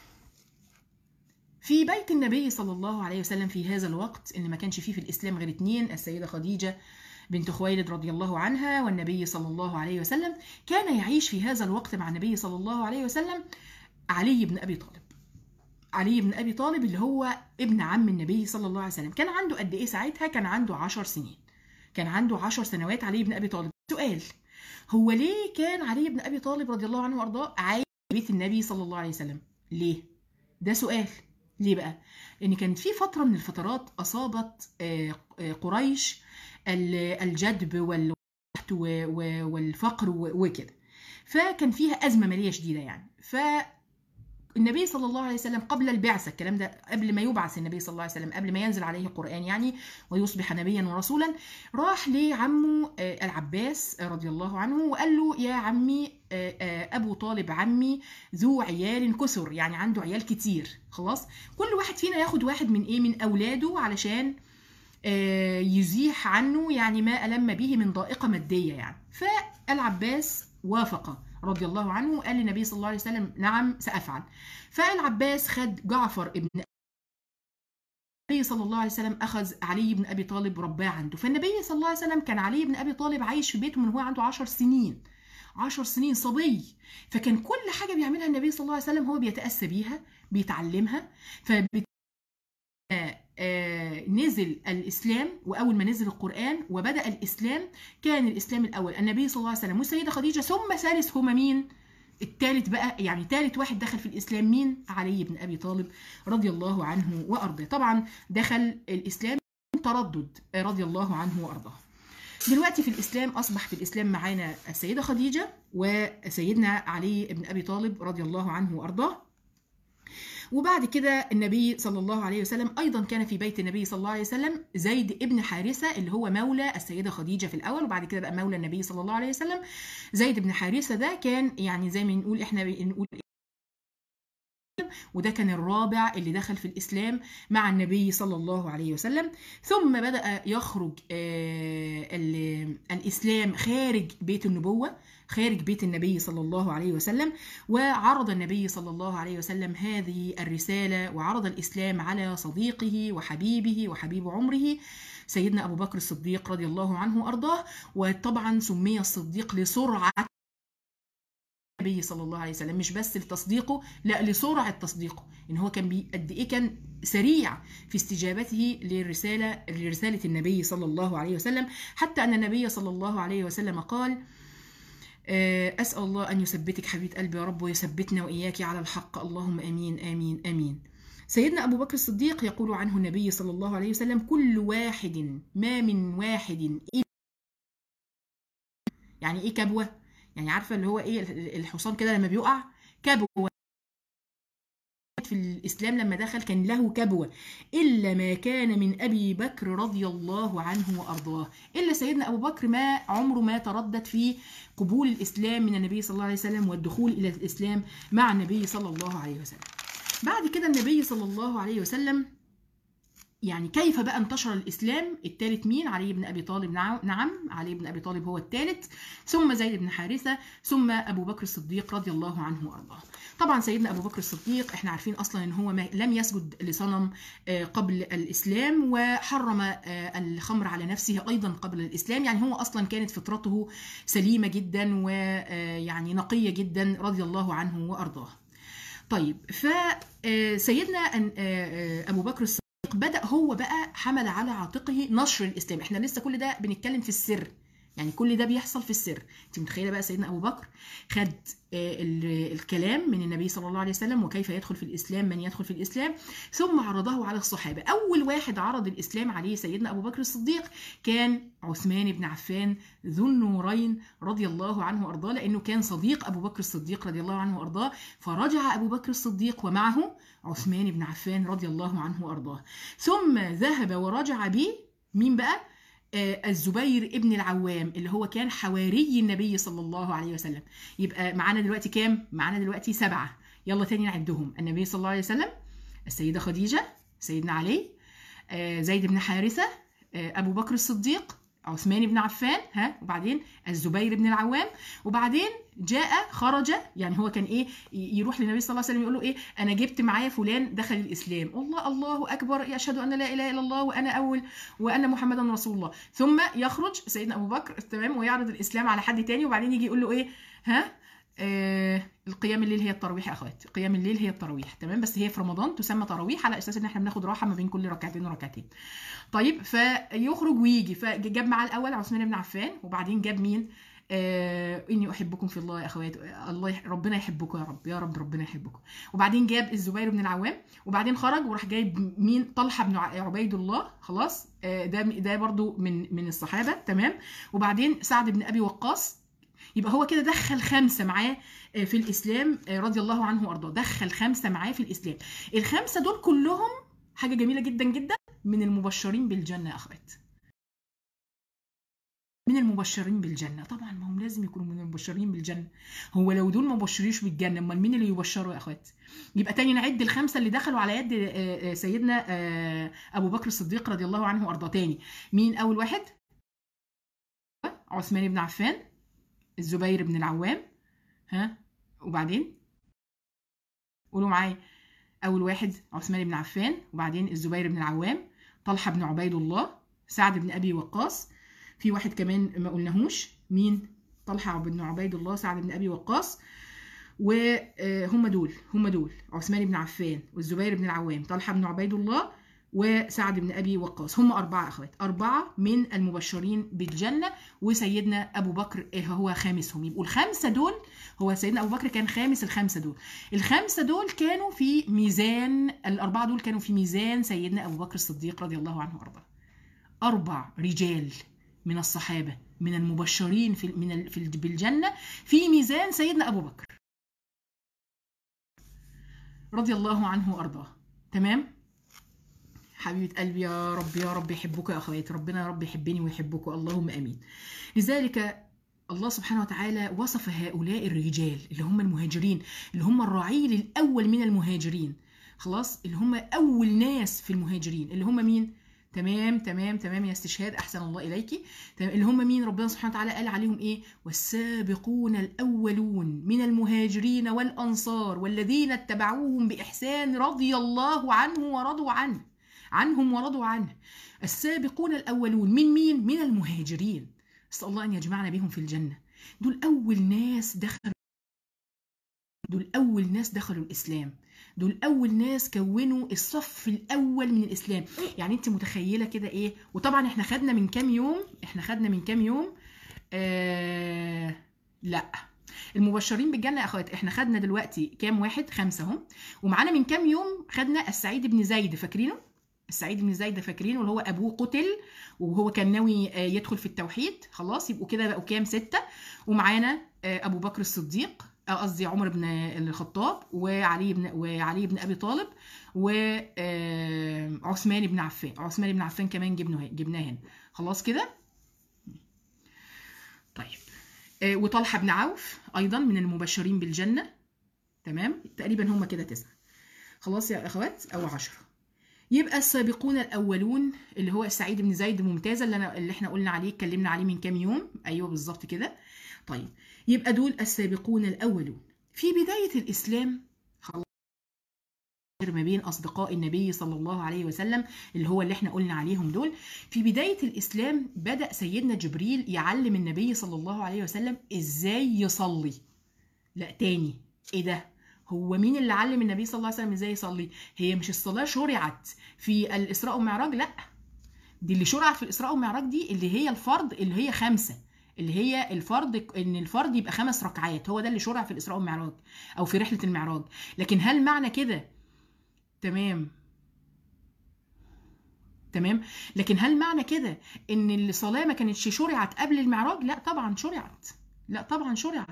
في بيت النبي صلى الله عليه وسلم في هذا الوقت اللي ما كانش فيه في الإسلام غير اتنين السيدة خديجة بنت خويلد رضي الله عنها والنبي صلى الله عليه وسلم كان يعيش في هذا الوقت مع النبي صلى الله عليه وسلم علي بن أبي طالب علي بن أبي طالب اللي هو ابن عم النبي صلى الله عليه وسلم كان عنده قد إيه ساعتها كان عنده عشر سنين كان عنده عشر سنوات علي بن أبي طالب سؤال هو ليه كان علي بن أبي طالب رضي الله عنه وأرضاه عايش في بيت النبي صلى الله عليه وسلم ليه ده سؤال ليه بقى؟ لأن كانت في فترة من الفترات أصابت آه، آه، قريش ال- الجدب وال- و- و- والفقر و- وكده فكان فيها أزمة مالية شديدة يعني فالنبي صلى الله عليه وسلم قبل البعثة الكلام ده قبل ما يبعث النبي صلى الله عليه وسلم قبل ما ينزل عليه القرآن يعني ويصبح نبيا ورسولا راح لعمه آه، العباس رضي الله عنه وقال له يا عمي آه، آه، أبو طالب عمي ذو عيال كثر يعني عنده عيال كتير خلاص كل واحد فينا ياخد واحد من ايه من اولاده علشان آه، يزيح عنه يعني ما ألم به من ضائقة مادية يعني فالعباس وافق رضي الله عنه وقال للنبي صلى الله عليه وسلم نعم سأفعل فالعباس خد جعفر ابن النبي صلى الله عليه وسلم أخذ علي بن أبي طالب رباه عنده فالنبي صلى الله عليه وسلم كان علي بن أبي طالب عايش في بيته من هو عنده عشر سنين عشر سنين صبي فكان كل حاجة بيعملها النبي صلى الله عليه وسلم هو بيتأسى بيها بيتعلمها فبت... آه، نزل الإسلام وأول ما نزل القرآن وبدأ الإسلام كان الإسلام الأول النبي صلى الله عليه وسلم والسيدة خديجة ثم ثالث هما مين؟ الثالث بقى يعني ثالث واحد دخل في الإسلام مين؟ علي بن أبي طالب رضي الله عنه وأرضاه طبعا دخل الإسلام تردد رضي الله عنه وأرضاه دلوقتي في الإسلام أصبح في الإسلام معانا السيدة خديجة وسيدنا علي بن أبي طالب رضي الله عنه وأرضاه وبعد كده النبي صلى الله عليه وسلم ايضا كان في بيت النبي صلى الله عليه وسلم زيد ابن حارثه اللي هو مولى السيده خديجه في الاول وبعد كده بقى مولى النبي صلى الله عليه وسلم زيد بن حارثه ده كان يعني زي ما نقول احنا بنقول وده كان الرابع اللي دخل في الإسلام مع النبي صلى الله عليه وسلم ثم بدأ يخرج آه، ال- الإسلام خارج بيت النبوة خارج بيت النبي صلى الله عليه وسلم وعرض النبي صلى الله عليه وسلم هذه الرسالة وعرض الإسلام على صديقه وحبيبه وحبيب عمره سيدنا أبو بكر الصديق رضي الله عنه وأرضاه وطبعا سمي الصديق لسرعة النبي صلى الله عليه وسلم مش بس لتصديقه لا لسرعة تصديقه إن هو كان بي- قد إيه كان سريع في استجابته للرسالة لرسالة النبي صلى الله عليه وسلم حتى أن النبي صلى الله عليه وسلم قال آه، أسأل الله أن يثبتك حبيبة قلبي يا رب ويثبتنا وإياك على الحق اللهم أمين آمين آمين سيدنا أبو بكر الصديق يقول عنه النبي صلى الله عليه وسلم كل واحد ما من واحد إلا يعني إيه كبوة؟ يعني عارفة اللي هو إيه الحصان كده لما بيقع كبوة في الإسلام لما دخل كان له كبوة إلا ما كان من أبي بكر رضي الله عنه وأرضاه إلا سيدنا أبو بكر ما عمره ما تردد في قبول الإسلام من النبي صلى الله عليه وسلم والدخول إلى الإسلام مع النبي صلى الله عليه وسلم بعد كده النبي صلى الله عليه وسلم يعني كيف بقى انتشر الاسلام الثالث مين علي بن ابي طالب نعم نعم علي بن ابي طالب هو الثالث ثم زيد بن حارثه ثم ابو بكر الصديق رضي الله عنه وارضاه طبعا سيدنا ابو بكر الصديق احنا عارفين اصلا ان هو ما لم يسجد لصنم آه، قبل الاسلام وحرم آه، الخمر على نفسه ايضا قبل الاسلام يعني هو اصلا كانت فطرته سليمه جدا ويعني نقيه جدا رضي الله عنه وارضاه طيب فسيدنا ابو بكر الصديق بدا هو بقى حمل على عاتقه نشر الاسلام احنا لسه كل ده بنتكلم في السر يعني كل ده بيحصل في السر انت متخيله بقى سيدنا ابو بكر خد آه، ال- الكلام من النبي صلى الله عليه وسلم وكيف يدخل في الاسلام من يدخل في الاسلام ثم عرضه على الصحابه اول واحد عرض الاسلام عليه سيدنا ابو بكر الصديق كان عثمان بن عفان ذو النورين رضي الله عنه وارضاه لانه كان صديق ابو بكر الصديق رضي الله عنه وارضاه فرجع ابو بكر الصديق ومعه عثمان بن عفان رضي الله عنه وارضاه ثم ذهب ورجع به مين بقى آه، الزبير ابن العوام اللي هو كان حواري النبي صلى الله عليه وسلم يبقى معانا دلوقتي كام معانا دلوقتي سبعة يلا تاني نعدهم النبي صلى الله عليه وسلم السيدة خديجة سيدنا علي آه، زيد بن حارثة آه، أبو بكر الصديق عثمان بن عفان ها وبعدين الزبير بن العوام وبعدين جاء خرج يعني هو كان ايه ي- يروح للنبي صلى الله عليه وسلم يقول له ايه انا جبت معايا فلان دخل الاسلام الله الله اكبر اشهد ان لا اله الا الله وانا اول وان محمدا رسول الله ثم يخرج سيدنا ابو بكر تمام ويعرض الاسلام على حد تاني وبعدين يجي يقول له ايه ها آه القيام الليل هي التراويح يا اخوات قيام الليل هي التراويح تمام بس هي في رمضان تسمى تراويح على اساس ان احنا بناخد راحه ما بين كل ركعتين وركعتين طيب فيخرج ويجي فجاب معاه الاول عثمان بن عفان وبعدين جاب مين آه اني احبكم في الله يا اخوات الله يح... ربنا يحبكم يا رب يا رب ربنا يحبكم وبعدين جاب الزبير بن العوام وبعدين خرج وراح جايب مين طلحه بن ع- عبيد الله خلاص آه ده ده برضو من من الصحابه تمام وبعدين سعد بن ابي وقاص يبقى هو كده دخل خمسه معاه آه، في الاسلام آه، رضي الله عنه وارضاه دخل خمسه معاه في الاسلام الخمسه دول كلهم حاجه جميله جدا جدا من المبشرين بالجنه يا اخوات من المبشرين بالجنه طبعا ما هم لازم يكونوا من المبشرين بالجنه هو لو دول ما بشروش بالجنه امال مين اللي يبشروا يا اخوات يبقى تاني نعد الخمسه اللي دخلوا على يد آه، آه، سيدنا آه، ابو بكر الصديق رضي الله عنه وارضاه تاني مين اول واحد عثمان بن عفان الزبير بن العوام ها وبعدين قولوا معايا اول واحد عثمان بن عفان وبعدين الزبير بن العوام طلحه بن عبيد الله سعد بن ابي وقاص في واحد كمان ما قلناهوش مين طلحه بن عبيد الله سعد بن ابي وقاص وهم دول هم دول عثمان بن عفان والزبير بن العوام طلحه بن عبيد الله وسعد بن ابي وقاص هم اربعه اخوات اربعه من المبشرين بالجنه وسيدنا ابو بكر إيه هو خامسهم يبقوا الخمسه دول هو سيدنا ابو بكر كان خامس الخمسه دول الخمسه دول كانوا في ميزان الاربعه دول كانوا في ميزان سيدنا ابو بكر الصديق رضي الله عنه وارضاه اربع رجال من الصحابه من المبشرين في من ال- في ال- بالجنه في ميزان سيدنا ابو بكر رضي الله عنه وارضاه تمام حبيبه قلبي يا رب يا رب يحبك يا اخواتي ربنا يا رب يحبني ويحبكم اللهم امين لذلك الله سبحانه وتعالى وصف هؤلاء الرجال اللي هم المهاجرين اللي هم الرعيل الاول من المهاجرين خلاص اللي هم اول ناس في المهاجرين اللي هم مين تمام تمام تمام يا استشهاد احسن الله اليكي تمام اللي هم مين ربنا سبحانه وتعالى قال عليهم ايه والسابقون الاولون من المهاجرين والانصار والذين اتبعوهم باحسان رضي الله عنه ورضوا عنه عنهم ورضوا عنه السابقون الاولون من مين من المهاجرين اسال الله ان يجمعنا بهم في الجنه دول اول ناس دخلوا دول اول ناس دخلوا الاسلام دول اول ناس كونوا الصف الاول من الاسلام يعني انت متخيله كده ايه وطبعا احنا خدنا من كام يوم احنا خدنا من كام يوم آه لا المبشرين بالجنه يا اخوات احنا خدنا دلوقتي كام واحد خمسه هم ومعانا من كام يوم خدنا السعيد بن زيد فاكرينه السعيد بن زيد فاكرينه اللي هو ابوه قتل وهو كان ناوي آه، يدخل في التوحيد خلاص يبقوا كده بقوا كام سته ومعانا آه، ابو بكر الصديق آه، قصدي عمر بن الخطاب وعلي بن وعلي بن ابي طالب وعثمان بن عفان عثمان بن عفان كمان جبناه جبناه هنا خلاص كده طيب آه، وطلحه بن عوف ايضا من المبشرين بالجنه تمام تقريبا هم كده تسعه خلاص يا اخوات او عشرة يبقى السابقون الاولون اللي هو سعيد بن زيد ممتازه اللي انا اللي احنا قلنا عليه اتكلمنا عليه من كام يوم ايوه بالظبط كده طيب يبقى دول السابقون الاولون في بدايه الاسلام خلاص ما بين اصدقاء النبي صلى الله عليه وسلم اللي هو اللي احنا قلنا عليهم دول في بدايه الاسلام بدا سيدنا جبريل يعلم النبي صلى الله عليه وسلم ازاي يصلي لا تاني ايه ده هو مين اللي علم النبي صلى الله عليه وسلم ازاي يصلي هي مش الصلاه شرعت في الاسراء والمعراج لا دي اللي شرعت في الاسراء والمعراج دي اللي هي الفرض اللي هي خمسه اللي هي الفرض ان الفرض يبقى خمس ركعات هو ده اللي شرع في الاسراء والمعراج او في رحله المعراج لكن هل معنى كده تمام تمام لكن هل معنى كده ان الصلاه ما كانتش شرعت قبل المعراج لا طبعا شرعت لا طبعا شرعت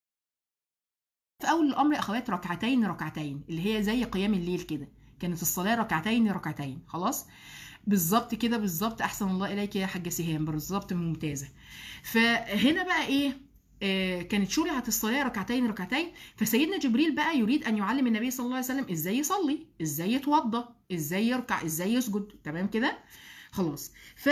في اول الامر اخوات ركعتين ركعتين اللي هي زي قيام الليل كده كانت الصلاه ركعتين ركعتين خلاص بالظبط كده بالظبط احسن الله اليك يا حاجه سهام بالظبط ممتازه فهنا بقى ايه آه كانت شرعت الصلاه ركعتين ركعتين فسيدنا جبريل بقى يريد ان يعلم النبي صلى الله عليه وسلم ازاي يصلي ازاي يتوضا ازاي يركع ازاي يسجد تمام كده خلاص ف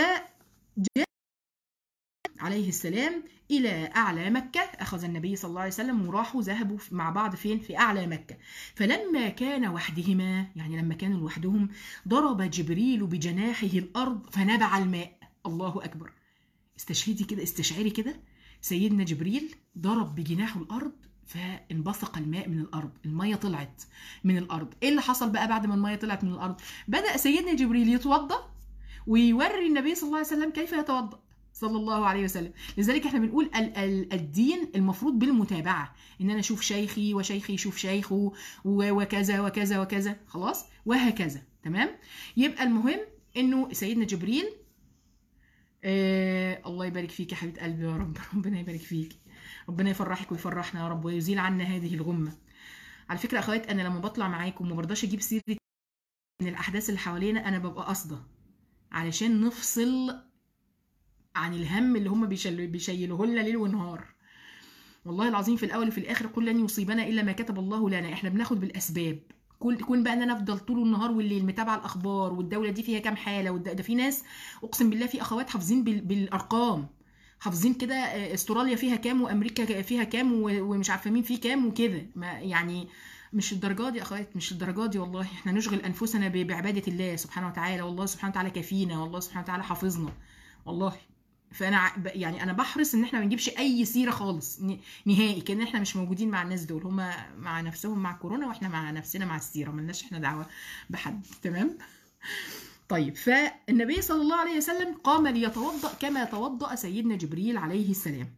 عليه السلام إلى أعلى مكة أخذ النبي صلى الله عليه وسلم وراحوا ذهبوا مع بعض فين في أعلى مكة فلما كان وحدهما يعني لما كانوا لوحدهم ضرب جبريل بجناحه الأرض فنبع الماء الله أكبر استشهدي كده استشعري كده سيدنا جبريل ضرب بجناحه الأرض فانبثق الماء من الارض الميه طلعت من الارض ايه اللي حصل بقى بعد ما الميه طلعت من الارض بدا سيدنا جبريل يتوضا ويوري النبي صلى الله عليه وسلم كيف يتوضا صلى الله عليه وسلم لذلك احنا بنقول ال ال الدين المفروض بالمتابعه ان انا اشوف شيخي وشيخي يشوف شيخه وكذا وكذا وكذا خلاص وهكذا تمام يبقى المهم انه سيدنا جبريل آه الله يبارك فيك يا حبيبه قلبي يا رب ربنا يبارك فيك ربنا يفرحك ويفرحنا يا رب ويزيل عنا هذه الغمه على فكره اخوات انا لما بطلع معاكم وما برضاش اجيب سيره من الاحداث اللي حوالينا انا ببقى قاصده علشان نفصل عن الهم اللي هم بيشيلوه لنا ليل ونهار والله العظيم في الاول وفي الاخر قل لن يصيبنا الا ما كتب الله لنا احنا بناخد بالاسباب كل كون بقى ان انا افضل طول النهار والليل متابعه الاخبار والدوله دي فيها كام حاله ده في ناس اقسم بالله في اخوات حافظين بالارقام حافظين كده استراليا فيها كام وامريكا فيها كام ومش عارفه مين فيه كام وكده ما يعني مش الدرجات دي يا اخوات مش الدرجات دي والله احنا نشغل انفسنا بعباده الله سبحانه وتعالى والله سبحانه وتعالى كفينا والله سبحانه وتعالى حافظنا والله فانا يعني انا بحرص ان احنا ما نجيبش اي سيره خالص نهائي كان احنا مش موجودين مع الناس دول هم مع نفسهم مع كورونا واحنا مع نفسنا مع السيره ملناش احنا دعوه بحد تمام طيب فالنبي صلى الله عليه وسلم قام ليتوضا كما توضا سيدنا جبريل عليه السلام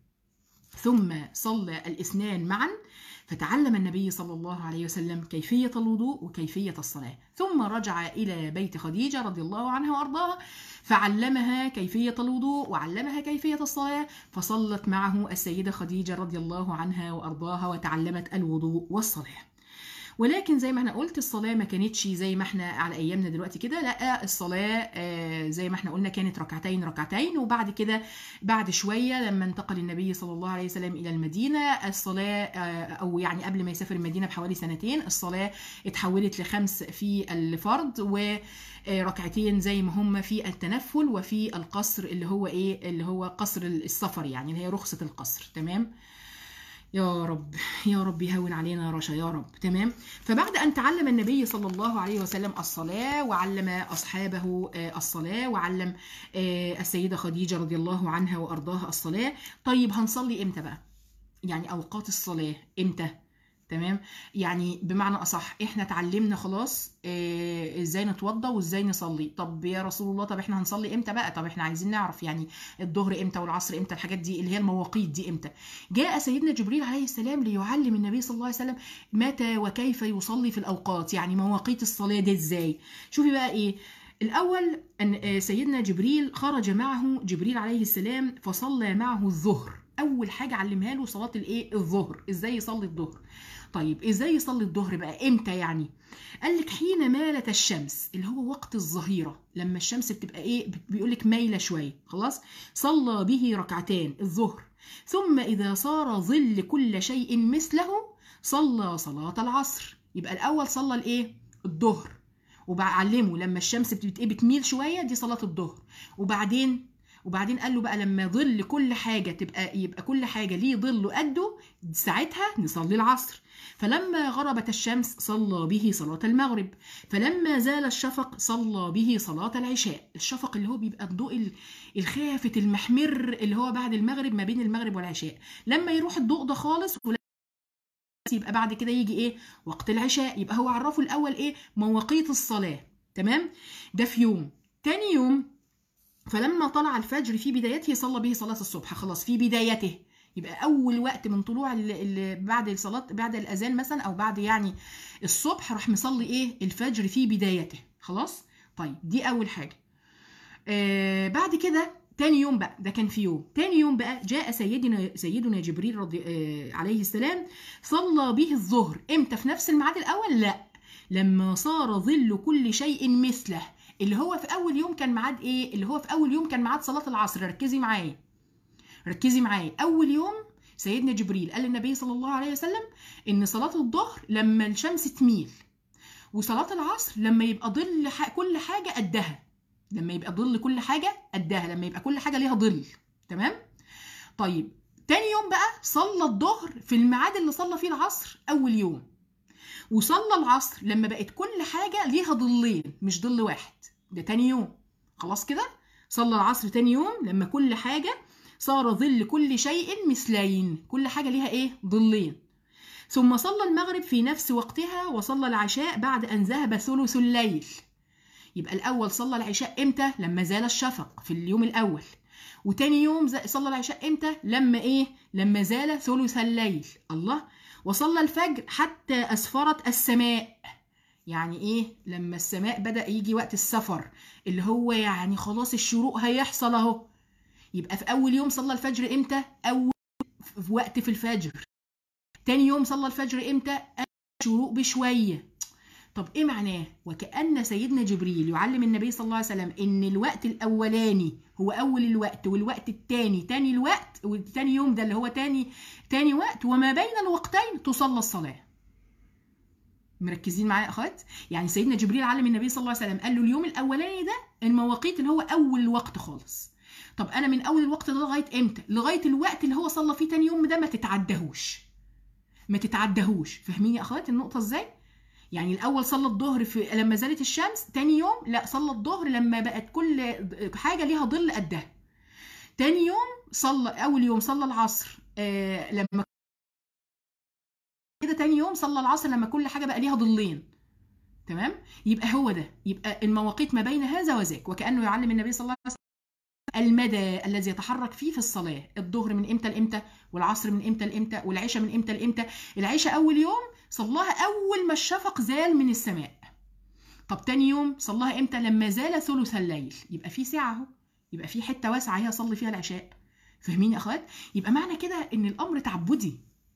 ثم صلى الاثنان معا فتعلم النبي صلى الله عليه وسلم كيفية الوضوء وكيفية الصلاة ثم رجع إلى بيت خديجة رضي الله عنها وأرضاها فعلمها كيفية الوضوء وعلمها كيفية الصلاة فصلت معه السيدة خديجة رضي الله عنها وأرضاها وتعلمت الوضوء والصلاة ولكن زي ما احنا قلت الصلاه ما كانتش زي ما احنا على ايامنا دلوقتي كده لا الصلاه زي ما احنا قلنا كانت ركعتين ركعتين وبعد كده بعد شويه لما انتقل النبي صلى الله عليه وسلم الى المدينه الصلاه او يعني قبل ما يسافر المدينه بحوالي سنتين الصلاه اتحولت لخمس في الفرض وركعتين زي ما هم في التنفل وفي القصر اللي هو ايه اللي هو قصر السفر يعني اللي هي رخصه القصر تمام يا رب يا رب يهون علينا يا رشا يا رب تمام فبعد أن تعلم النبي صلى الله عليه وسلم الصلاة وعلم أصحابه الصلاة وعلم السيدة خديجة رضي الله عنها وأرضاها الصلاة طيب هنصلي إمتى بقى يعني أوقات الصلاة إمتى تمام يعني بمعنى اصح احنا اتعلمنا خلاص إيه ازاي نتوضى وازاي نصلي طب يا رسول الله طب احنا هنصلي امتى بقى طب احنا عايزين نعرف يعني الظهر امتى والعصر امتى الحاجات دي اللي هي المواقيت دي امتى جاء سيدنا جبريل عليه السلام ليعلم النبي صلى الله عليه وسلم متى وكيف يصلي في الاوقات يعني مواقيت الصلاه دي ازاي شوفي بقى ايه الاول ان سيدنا جبريل خرج معه جبريل عليه السلام فصلى معه الظهر اول حاجه علمها له صلاه الايه الظهر ازاي يصلي الظهر طيب ازاي يصلي الظهر بقى امتى يعني قال لك حين مالت الشمس اللي هو وقت الظهيره لما الشمس بتبقى ايه بيقول لك مايله شويه خلاص صلى به ركعتين الظهر ثم اذا صار ظل كل شيء مثله صلى صلاه العصر يبقى الاول صلى الايه الظهر وبعلمه لما الشمس بت- ايه بتميل شويه دي صلاه الظهر وبعدين وبعدين قال له بقى لما ظل كل حاجه تبقى يبقى كل حاجه ليه ظل قده ساعتها نصلي العصر فلما غربت الشمس صلى به صلاه المغرب فلما زال الشفق صلى به صلاه العشاء الشفق اللي هو بيبقى الضوء ال- الخافت المحمر اللي هو بعد المغرب ما بين المغرب والعشاء لما يروح الضوء ده خالص ولا- يبقى بعد كده يجي ايه وقت العشاء يبقى هو عرفه الاول ايه مواقيت الصلاه تمام ده في يوم تاني يوم فلما طلع الفجر في بدايته صلى به صلاه الصبح خلاص في بدايته يبقى اول وقت من طلوع ال- ال- بعد الصلاه بعد الاذان مثلا او بعد يعني الصبح راح مصلي ايه الفجر في بدايته خلاص طيب دي اول حاجه آه بعد كده تاني يوم بقى ده كان في يوم تاني يوم بقى جاء سيدنا سيدنا جبريل رضي آه عليه السلام صلى به الظهر امتى في نفس الميعاد الاول لا لما صار ظل كل شيء مثله اللي هو في اول يوم كان ميعاد ايه اللي هو في اول يوم كان ميعاد صلاه العصر ركزي معايا ركزي معايا اول يوم سيدنا جبريل قال للنبي صلى الله عليه وسلم ان صلاه الظهر لما الشمس تميل وصلاه العصر لما يبقى ظل ح- كل حاجه قدها لما يبقى ظل كل حاجه قدها لما يبقى كل حاجه ليها ظل تمام طيب تاني يوم بقى صلى الظهر في الميعاد اللي صلى فيه العصر اول يوم وصلى العصر لما بقت كل حاجه ليها ظلين مش ظل واحد ده تاني يوم خلاص كده صلى العصر تاني يوم لما كل حاجه صار ظل كل شيء مثلين كل حاجه ليها ايه ظلين ثم صلى المغرب في نفس وقتها وصلى العشاء بعد ان ذهب ثلث الليل يبقى الاول صلى العشاء امتى لما زال الشفق في اليوم الاول وتاني يوم ز- صلى العشاء امتى لما ايه لما زال ثلث الليل الله وصلى الفجر حتى اسفرت السماء يعني ايه لما السماء بدا يجي وقت السفر اللي هو يعني خلاص الشروق هيحصل اهو يبقى في اول يوم صلى الفجر امتى اول في وقت في الفجر تاني يوم صلى الفجر امتى قبل الشروق بشويه طب ايه معناه وكأن سيدنا جبريل يعلم النبي صلى الله عليه وسلم ان الوقت الاولاني هو اول الوقت والوقت الثاني تاني الوقت والتاني يوم ده اللي هو تاني تاني وقت وما بين الوقتين تصلى الصلاة مركزين معايا يا اخوات يعني سيدنا جبريل علم النبي صلى الله عليه وسلم قال له اليوم الاولاني ده المواقيت اللي هو اول وقت خالص طب انا من اول الوقت ده لغايه امتى لغايه الوقت اللي هو صلى فيه تاني يوم ده ما تتعدهوش ما تتعدهوش فاهمين يا اخوات النقطه ازاي يعني الاول صلى الظهر في لما زالت الشمس تاني يوم لا صلى الظهر لما بقت كل حاجه ليها ظل قدها تاني يوم صلى اول يوم صلى العصر آه لما كده تاني يوم صلى العصر لما كل حاجه بقى ليها ظلين تمام يبقى هو ده يبقى المواقيت ما بين هذا وذاك وكانه يعلم النبي صلى الله عليه وسلم المدى الذي يتحرك فيه في الصلاه الظهر من امتى لامتى والعصر من امتى لامتى والعشاء من امتى لامتى العشاء اول يوم صلاها اول ما الشفق زال من السماء طب تاني يوم صلاها امتى لما زال ثلث الليل يبقى في ساعه اهو يبقى في حته واسعه هي اصلي فيها العشاء فاهمين يا اخوات يبقى معنى كده ان الامر تعبدي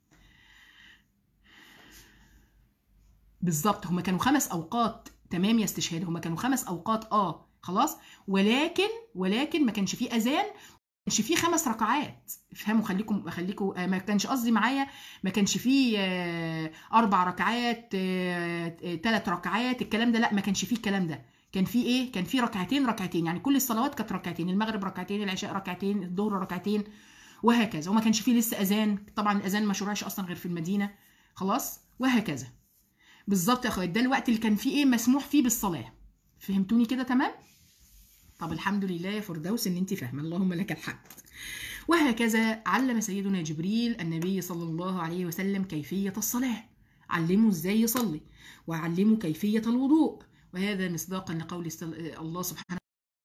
بالظبط هما كانوا خمس اوقات تمام يا استشهاد هما كانوا خمس اوقات اه خلاص ولكن ولكن ما كانش فيه اذان ما كانش فيه خمس ركعات افهموا خليكم خليكم آه، ما كانش قصدي معايا ما كانش فيه آه، اربع ركعات ثلاث ركعات الكلام ده لا ما كانش فيه الكلام ده كان في ايه كان في ركعتين ركعتين يعني كل الصلوات كانت ركعتين المغرب ركعتين العشاء ركعتين الظهر ركعتين وهكذا وما كانش فيه لسه اذان طبعا الاذان ما شرعش اصلا غير في المدينه خلاص وهكذا بالظبط يا اخوات ده الوقت اللي كان فيه ايه مسموح فيه بالصلاه فهمتوني كده تمام طب الحمد لله يا فردوس ان انت فاهمه اللهم لك الحمد وهكذا علم سيدنا جبريل النبي صلى الله عليه وسلم كيفيه الصلاه علمه ازاي يصلي وعلمه كيفيه الوضوء وهذا مصداقا لقول السل- الله سبحانه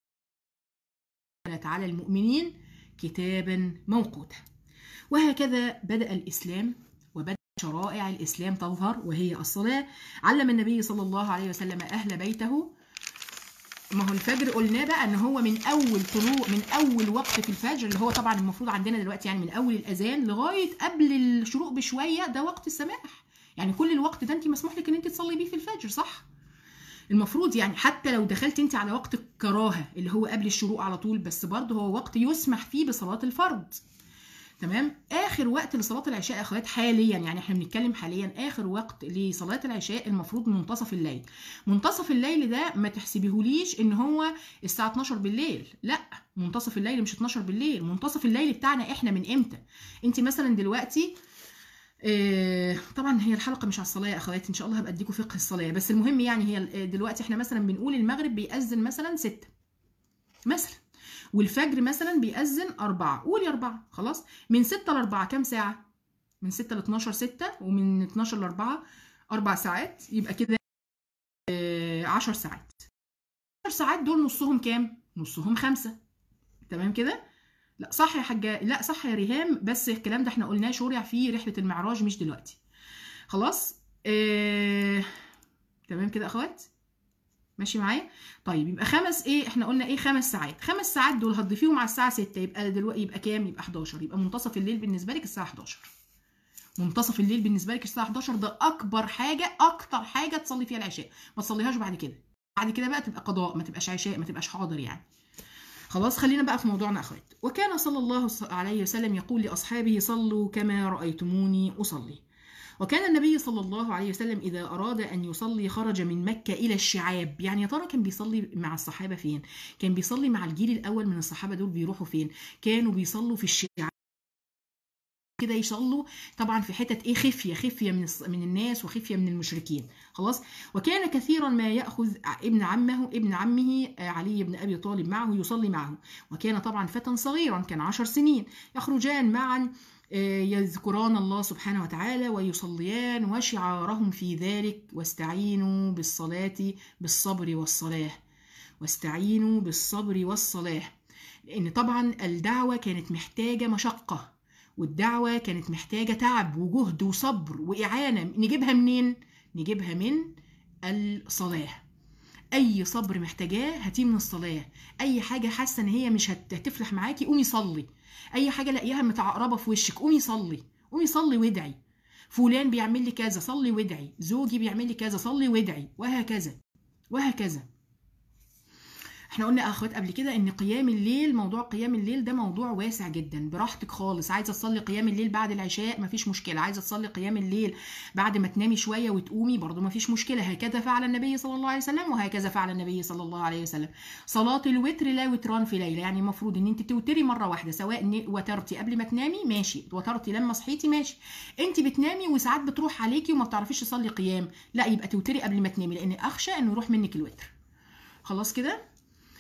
وتعالى المؤمنين كتابا موقوتا وهكذا بدأ الإسلام وبدأ شرائع الإسلام تظهر وهي الصلاة علم النبي صلى الله عليه وسلم أهل بيته ما هو الفجر قلناه بقى ان هو من اول طلوع من اول وقت في الفجر اللي هو طبعا المفروض عندنا دلوقتي يعني من اول الاذان لغايه قبل الشروق بشويه ده وقت السماح يعني كل الوقت ده انت مسموح لك ان انت تصلي بيه في الفجر صح المفروض يعني حتى لو دخلت انت على وقت الكراهه اللي هو قبل الشروق على طول بس برضه هو وقت يسمح فيه بصلاه الفرض تمام اخر وقت لصلاه العشاء يا اخوات حاليا يعني احنا بنتكلم حاليا اخر وقت لصلاه العشاء المفروض منتصف الليل منتصف الليل ده ما تحسبيهوليش ان هو الساعه 12 بالليل لا منتصف الليل مش 12 بالليل منتصف الليل بتاعنا احنا من امتى انت مثلا دلوقتي آه، طبعا هي الحلقه مش على الصلاه يا اخواتي ان شاء الله هبقى اديكم فقه الصلاه بس المهم يعني هي دلوقتي احنا مثلا بنقول المغرب بيأذن مثلا 6 مثلا والفجر مثلا بيأذن أربعة قولي أربعة خلاص من ستة لأربعة كام ساعة؟ من ستة ل 12 ستة ومن 12 لأربعة أربع ساعات يبقى كده آه، عشر ساعات عشر ساعات دول نصهم كام؟ نصهم خمسة تمام كده؟ لا صح يا حاجة لا صح يا ريهام بس الكلام ده احنا قلناه شرع في رحلة المعراج مش دلوقتي خلاص اه... تمام كده اخوات ماشي معايا طيب يبقى خمس ايه احنا قلنا ايه خمس ساعات خمس ساعات دول هتضيفيهم على الساعه 6 يبقى دلوقتي يبقى كام يبقى 11 يبقى منتصف الليل بالنسبه لك الساعه 11 منتصف الليل بالنسبه لك الساعه 11 ده اكبر حاجه اكتر حاجه تصلي فيها العشاء ما تصليهاش بعد كده بعد كده بقى تبقى قضاء ما تبقاش عشاء ما تبقاش حاضر يعني خلاص خلينا بقى في موضوعنا اخوات وكان صلى الله عليه وسلم يقول لاصحابه صلوا كما رايتموني اصلي وكان النبي صلى الله عليه وسلم إذا أراد أن يصلي خرج من مكة إلى الشعاب يعني يا ترى كان بيصلي مع الصحابة فين كان بيصلي مع الجيل الأول من الصحابة دول بيروحوا فين كانوا بيصلوا في الشعاب كده يصلوا طبعا في حتت ايه خفيه خفيه من من الناس وخفيه من المشركين خلاص وكان كثيرا ما ياخذ ابن عمه ابن عمه علي بن ابي طالب معه يصلي معه وكان طبعا فتى صغيرا كان عشر سنين يخرجان معا يذكران الله سبحانه وتعالى ويصليان وشعارهم في ذلك واستعينوا بالصلاة بالصبر والصلاة واستعينوا بالصبر والصلاة لأن طبعا الدعوة كانت محتاجة مشقة والدعوة كانت محتاجة تعب وجهد وصبر وإعانة نجيبها منين؟ نجيبها من الصلاة أي صبر محتاجاه هاتيه من الصلاة أي حاجة حاسة إن هي مش هتفلح معاكي قومي صلي اي حاجه لاقيها متعقربه في وشك قومي صلي قومي صلي وادعي فلان بيعمل لي كذا صلي وادعي زوجي بيعمل لي كذا صلي وادعي وهكذا وهكذا احنا قلنا اخوات قبل كده ان قيام الليل موضوع قيام الليل ده موضوع واسع جدا براحتك خالص عايزه تصلي قيام الليل بعد العشاء مفيش مشكله عايزه تصلي قيام الليل بعد ما تنامي شويه وتقومي برضو مفيش مشكله هكذا فعل النبي صلى الله عليه وسلم وهكذا فعل النبي صلى الله عليه وسلم صلاه الوتر لا وتران في ليله يعني المفروض ان انت توتري مره واحده سواء وترتي قبل ما تنامي ماشي وترتي لما صحيتي ماشي انت بتنامي وساعات بتروح عليكي وما بتعرفيش تصلي قيام لا يبقى توتري قبل ما تنامي لان اخشى انه يروح منك الوتر خلاص كده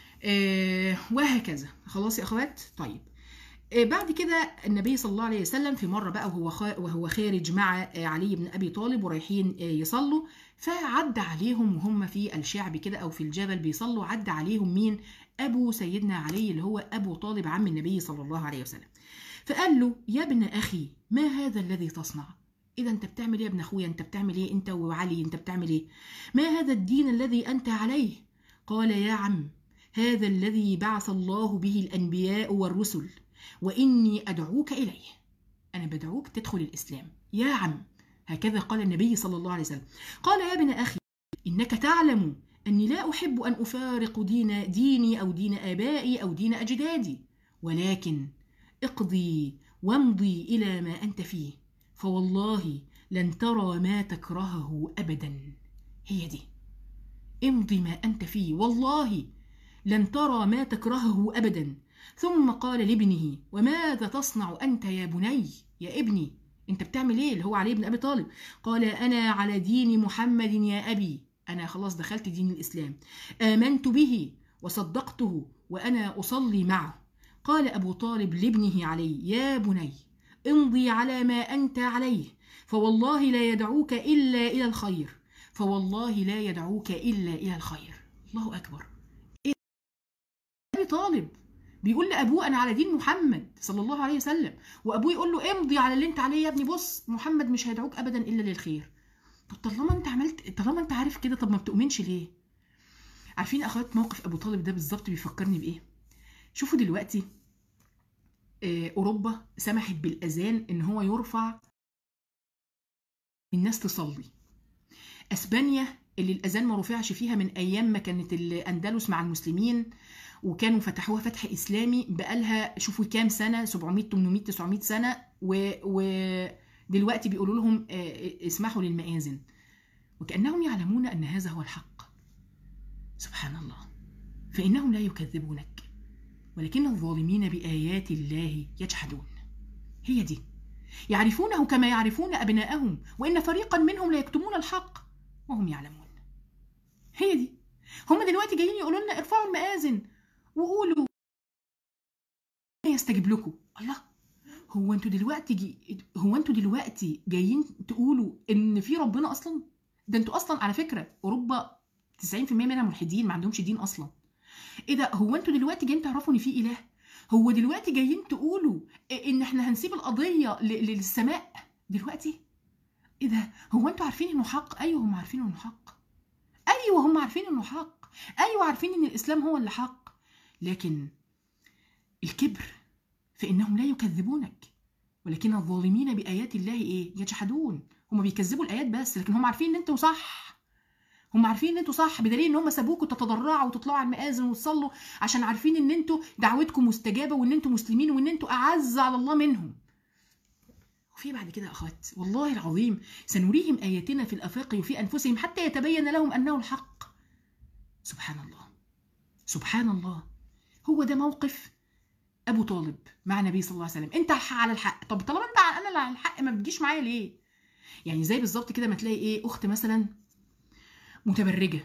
آه وهكذا خلاص يا اخوات طيب آه بعد كده النبي صلى الله عليه وسلم في مره بقى وهو وهو خارج مع آه علي بن ابي طالب ورايحين يصلوا فعدى عليهم وهم في الشعب كده او في الجبل بيصلوا عدى عليهم مين ابو سيدنا علي اللي هو ابو طالب عم النبي صلى الله عليه وسلم فقال له يا ابن اخي ما هذا الذي تصنع اذا انت بتعمل ايه يا ابن اخويا انت بتعمل ايه انت وعلي انت بتعمل ايه ما هذا الدين الذي انت عليه قال يا عم هذا الذي بعث الله به الأنبياء والرسل وإني أدعوك إليه أنا بدعوك تدخل الإسلام يا عم هكذا قال النبي صلى الله عليه وسلم قال يا ابن أخي إنك تعلم أني لا أحب أن أفارق دين ديني أو دين آبائي أو دين أجدادي ولكن اقضي وامضي إلى ما أنت فيه فوالله لن ترى ما تكرهه أبدا هي دي امضي ما أنت فيه والله لن ترى ما تكرهه ابدا ثم قال لابنه وماذا تصنع انت يا بني يا ابني انت بتعمل ايه اللي هو علي بن ابي طالب قال انا على دين محمد يا ابي انا خلاص دخلت دين الاسلام امنت به وصدقته وانا اصلي معه قال ابو طالب لابنه علي يا بني امضي على ما انت عليه فوالله لا يدعوك الا الى الخير فوالله لا يدعوك الا الى الخير الله اكبر طالب بيقول لابوه انا على دين محمد صلى الله عليه وسلم وابوه يقول له امضي على اللي انت عليه يا ابني بص محمد مش هيدعوك ابدا الا للخير طب طالما انت عملت طالما انت عارف كده طب ما بتؤمنش ليه عارفين اخوات موقف ابو طالب ده بالظبط بيفكرني بايه شوفوا دلوقتي اوروبا سمحت بالاذان ان هو يرفع الناس تصلي اسبانيا اللي الاذان ما رفعش فيها من ايام ما كانت الاندلس مع المسلمين وكانوا فتحوها فتح اسلامي بقالها شوفوا كام سنه 700 800 900 سنه ودلوقتي بيقولوا لهم آه، اسمحوا للمآذن وكأنهم يعلمون أن هذا هو الحق سبحان الله فإنهم لا يكذبونك ولكن الظالمين بآيات الله يجحدون هي دي يعرفونه كما يعرفون أبناءهم وإن فريقا منهم لا يكتمون الحق وهم يعلمون هي دي هم دلوقتي جايين يقولوا لنا ارفعوا المآذن وقولوا يستجيب لكم الله هو انتوا دلوقتي جي... هو انتوا دلوقتي جايين تقولوا ان في ربنا اصلا ده انتوا اصلا على فكره اوروبا 90% منها ملحدين ما عندهمش دين اصلا ايه ده هو انتوا دلوقتي جايين تعرفوا ان في اله هو دلوقتي جايين تقولوا ان احنا هنسيب القضيه ل- للسماء دلوقتي ايه ده هو انتوا عارفين انه حق ايوه هم عارفين انه حق ايوه هم عارفين انه حق ايوه عارفين ان الاسلام هو اللي حق لكن الكبر فانهم لا يكذبونك ولكن الظالمين بايات الله ايه يجحدون هم بيكذبوا الايات بس لكن هم عارفين ان انتوا صح هم عارفين ان انتوا صح بدليل ان هم سابوكوا تتضرعوا وتطلعوا على المآذن وتصلوا عشان عارفين ان انتوا دعوتكم مستجابه وان انتوا مسلمين وان انتوا اعز على الله منهم وفي بعد كده يا اخوات والله العظيم سنريهم اياتنا في الافاق وفي انفسهم حتى يتبين لهم انه الحق سبحان الله سبحان الله هو ده موقف ابو طالب مع النبي صلى الله عليه وسلم انت على الحق طب طالما انت انا اللي على الحق ما بتجيش معايا ليه يعني زي بالظبط كده ما تلاقي ايه اخت مثلا متبرجه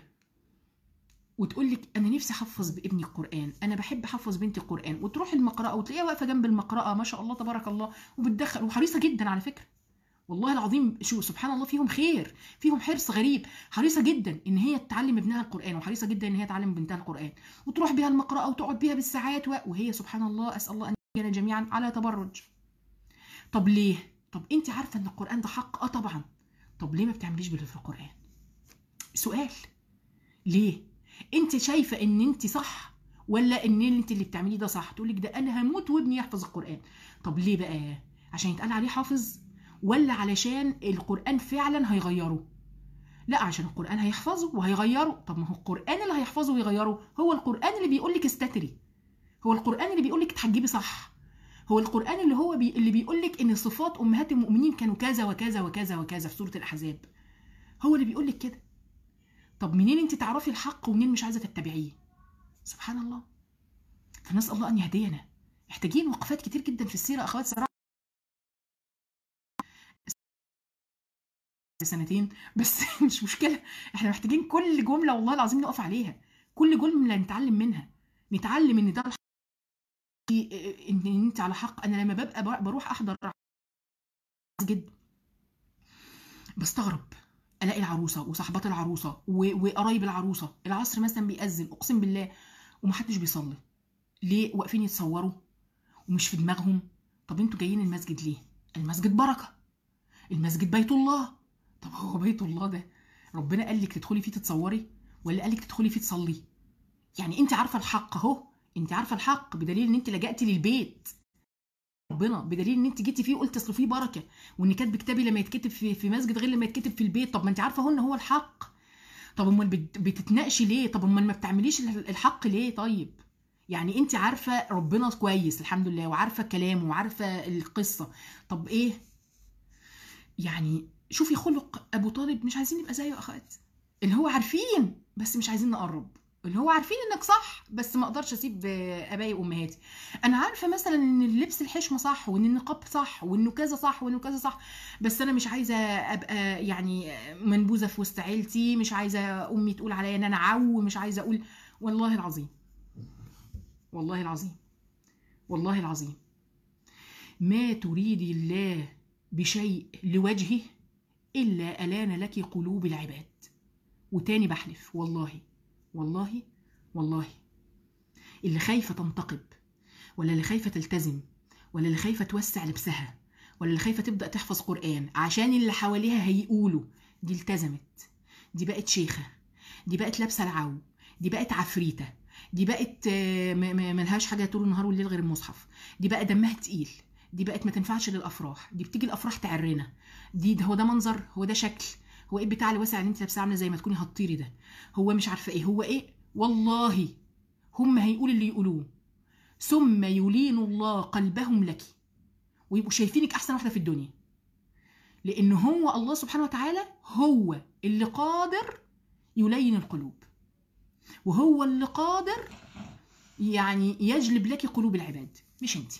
وتقول لك انا نفسي احفظ بابني القران انا بحب احفظ بنتي القران وتروح المقرأة وتلاقيها واقفه جنب المقرأة ما شاء الله تبارك الله وبتدخل وحريصه جدا على فكره والله العظيم شو سبحان الله فيهم خير فيهم حرص غريب حريصه جدا ان هي تعلم ابنها القران وحريصه جدا ان هي تعلم بنتها القران وتروح بيها المقرأة وتقعد بيها بالساعات و- وهي سبحان الله اسال الله ان يجعلنا جميعا على تبرج طب ليه طب انت عارفه ان القران ده حق اه طبعا طب ليه ما بتعمليش باللي في القران سؤال ليه انت شايفه ان انت صح ولا ان انت اللي بتعمليه ده صح تقول لك ده انا هموت وابني يحفظ القران طب ليه بقى عشان يتقال عليه حافظ ولا علشان القران فعلا هيغيره لا عشان القران هيحفظه وهيغيره طب ما هو القران اللي هيحفظه ويغيره هو القران اللي بيقول لك استتري هو القران اللي بيقول لك تحجبي صح هو القران اللي هو بي... اللي بيقول لك ان صفات امهات المؤمنين كانوا كذا وكذا وكذا وكذا في سوره الاحزاب هو اللي بيقول لك كده طب منين انت تعرفي الحق ومنين مش عايزه تتبعيه سبحان الله فنسال الله ان يهدينا محتاجين وقفات كتير جدا في السيره اخوات صراحه سنتين بس مش مشكله احنا محتاجين كل جمله والله العظيم نقف عليها كل جمله نتعلم منها نتعلم ان ده الحق ان انت على حق انا لما ببقى بروح احضر جدا بستغرب الاقي العروسه وصاحبات العروسه و- وقرايب العروسه العصر مثلا بيأذن اقسم بالله ومحدش بيصلي ليه واقفين يتصوروا ومش في دماغهم طب انتوا جايين المسجد ليه المسجد بركه المسجد بيت الله طب هو بيت الله ده ربنا قال لك تدخلي فيه تتصوري ولا قال لك تدخلي فيه تصلي يعني انت عارفه الحق اهو انت عارفه الحق بدليل ان انت لجأتي للبيت ربنا بدليل ان انت جيتي فيه وقلت اصل فيه بركه وان كاتب كتابي لما يتكتب في في مسجد غير لما يتكتب في البيت طب ما انت عارفه هو ان هو الحق طب امال بت- بتتناقشي ليه طب امال ما بتعمليش ال- الحق ليه طيب يعني انت عارفه ربنا كويس الحمد لله وعارفه كلامه وعارفه القصه طب ايه يعني شوفي خلق ابو طالب مش عايزين نبقى زيه يا اخوات اللي هو عارفين بس مش عايزين نقرب اللي هو عارفين انك صح بس ما اقدرش اسيب آه، ابائي وامهاتي انا عارفه مثلا ان اللبس الحشمه صح وان النقاب صح وانه كذا صح وانه كذا صح بس انا مش عايزه ابقى يعني منبوذه في وسط عيلتي مش عايزه امي تقول عليا ان انا عو مش عايزه اقول والله العظيم والله العظيم والله العظيم ما تريدي الله بشيء لوجهه الا الان لك قلوب العباد وتاني بحلف والله والله والله اللي خايفه تنتقب ولا اللي خايفه تلتزم ولا اللي خايفه توسع لبسها ولا اللي خايفه تبدا تحفظ قران عشان اللي حواليها هيقولوا دي التزمت دي بقت شيخه دي بقت لابسه العو دي بقت عفريته دي بقت آه، م- م- ملهاش حاجه طول النهار والليل غير المصحف دي بقى دمها تقيل دي بقت ما تنفعش للافراح دي بتيجي الافراح تعرنا دي ده هو ده منظر هو ده شكل هو ايه بتاع الواسع اللي انت لابساه عامله زي ما تكوني هتطيري ده هو مش عارفه ايه هو ايه والله هم هيقول اللي يقولوه ثم يلين الله قلبهم لك ويبقوا شايفينك احسن واحده في الدنيا لان هو الله سبحانه وتعالى هو اللي قادر يلين القلوب وهو اللي قادر يعني يجلب لك قلوب العباد مش انت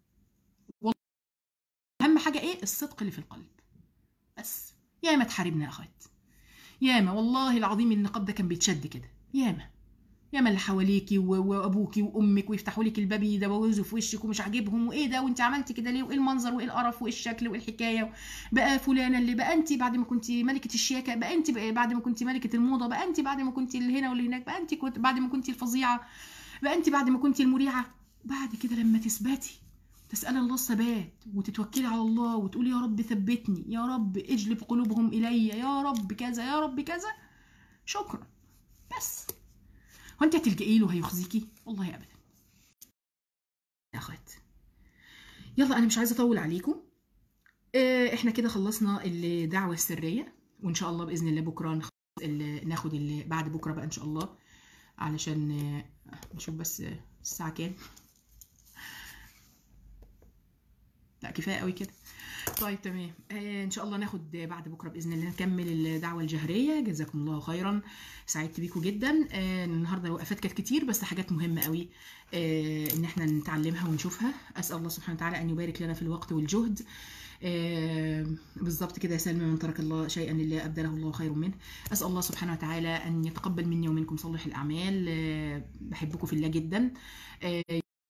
اهم حاجه ايه الصدق اللي في القلب بس ياما تحاربنا يا اخوات ياما والله العظيم النقاب ده كان بيتشد كده ياما ياما اللي حواليكي و- وابوكي وامك ويفتحوا لك الباب يدوزوا في وشك ومش عاجبهم وايه ده وانت عملتي كده ليه وايه المنظر وايه القرف وايه الشكل وايه الحكايه بقى فلانه اللي بقى انت بعد ما كنت ملكه الشياكه بقى انت بقى بعد ما كنت ملكه الموضه بقى انت بعد ما كنت اللي هنا واللي هناك بقى انت كنت بعد ما كنت الفظيعه بقى انت بعد ما كنت المريعه بعد كده لما تثبتي تسأل الله الثبات وتتوكلي على الله وتقولي يا رب ثبتني يا رب اجلب قلوبهم إلي يا رب كذا يا رب كذا شكرا بس هو انت هتلجئي له هيخزيكي والله ابدا يا اخوات يلا انا مش عايزه اطول عليكم اه، احنا كده خلصنا الدعوه السريه وان شاء الله باذن الله بكره نخلص ال- ناخد اللي بعد بكره بقى ان شاء الله علشان اه، نشوف بس اه، الساعه كام لا كفايه قوي كده طيب تمام آه ان شاء الله ناخد بعد بكره باذن الله نكمل الدعوه الجهريه جزاكم الله خيرا سعدت بيكم جدا آه النهارده وقفات كانت كتير بس حاجات مهمه قوي آه ان احنا نتعلمها ونشوفها اسال الله سبحانه وتعالى ان يبارك لنا في الوقت والجهد آه بالظبط كده يا سلمى من ترك الله شيئا لله ابدله الله خير منه اسال الله سبحانه وتعالى ان يتقبل مني ومنكم صالح الاعمال آه بحبكم في الله جدا آه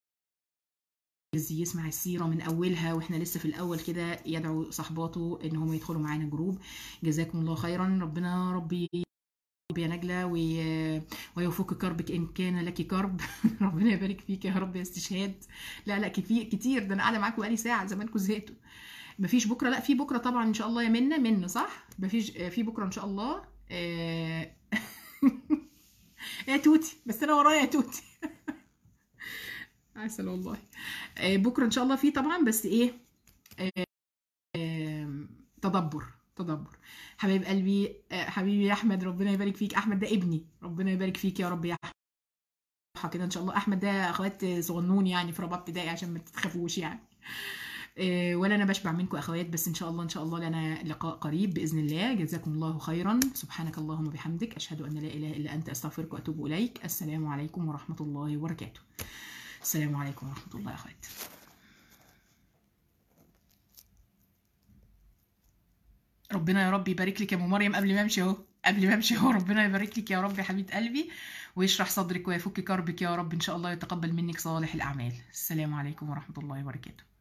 يسمع السيرة من أولها وإحنا لسه في الأول كده يدعو صحباته إن هم يدخلوا معانا جروب جزاكم الله خيرا ربنا ربي ربي يا نجلة وي- ويفك كربك إن كان لك كرب ربنا يبارك فيك يا رب يا استشهاد لا لا كتير كتير ده أنا قاعدة معاكم بقالي ساعة زمانكم زهقتوا مفيش بكرة لا في بكرة طبعا إن شاء الله يا منى منى صح مفيش في بكرة إن شاء الله آه، يا توتي بس أنا ورايا يا توتي عسل والله آه، بكره ان شاء الله في طبعا بس ايه آه، آم، تدبر تدبر حبيب قلبي آه، حبيبي يا احمد ربنا يبارك فيك احمد ده ابني ربنا يبارك فيك يا رب يا احمد كده ان شاء الله احمد ده اخوات صغنون يعني في رابعه ابتدائي عشان ما تتخافوش يعني آه، ولا انا بشبع منكم اخوات بس ان شاء الله ان شاء الله لنا لقاء قريب باذن الله جزاكم الله خيرا سبحانك اللهم وبحمدك اشهد ان لا اله الا انت استغفرك واتوب اليك السلام عليكم ورحمه الله وبركاته السلام عليكم ورحمه الله يا اخوات ربنا يا رب يبارك لك يا ام مريم قبل ما امشي اهو قبل ما امشي اهو ربنا يبارك لك يا رب يا حبيبه قلبي ويشرح صدرك ويفك كربك يا رب ان شاء الله يتقبل منك صالح الاعمال السلام عليكم ورحمه الله وبركاته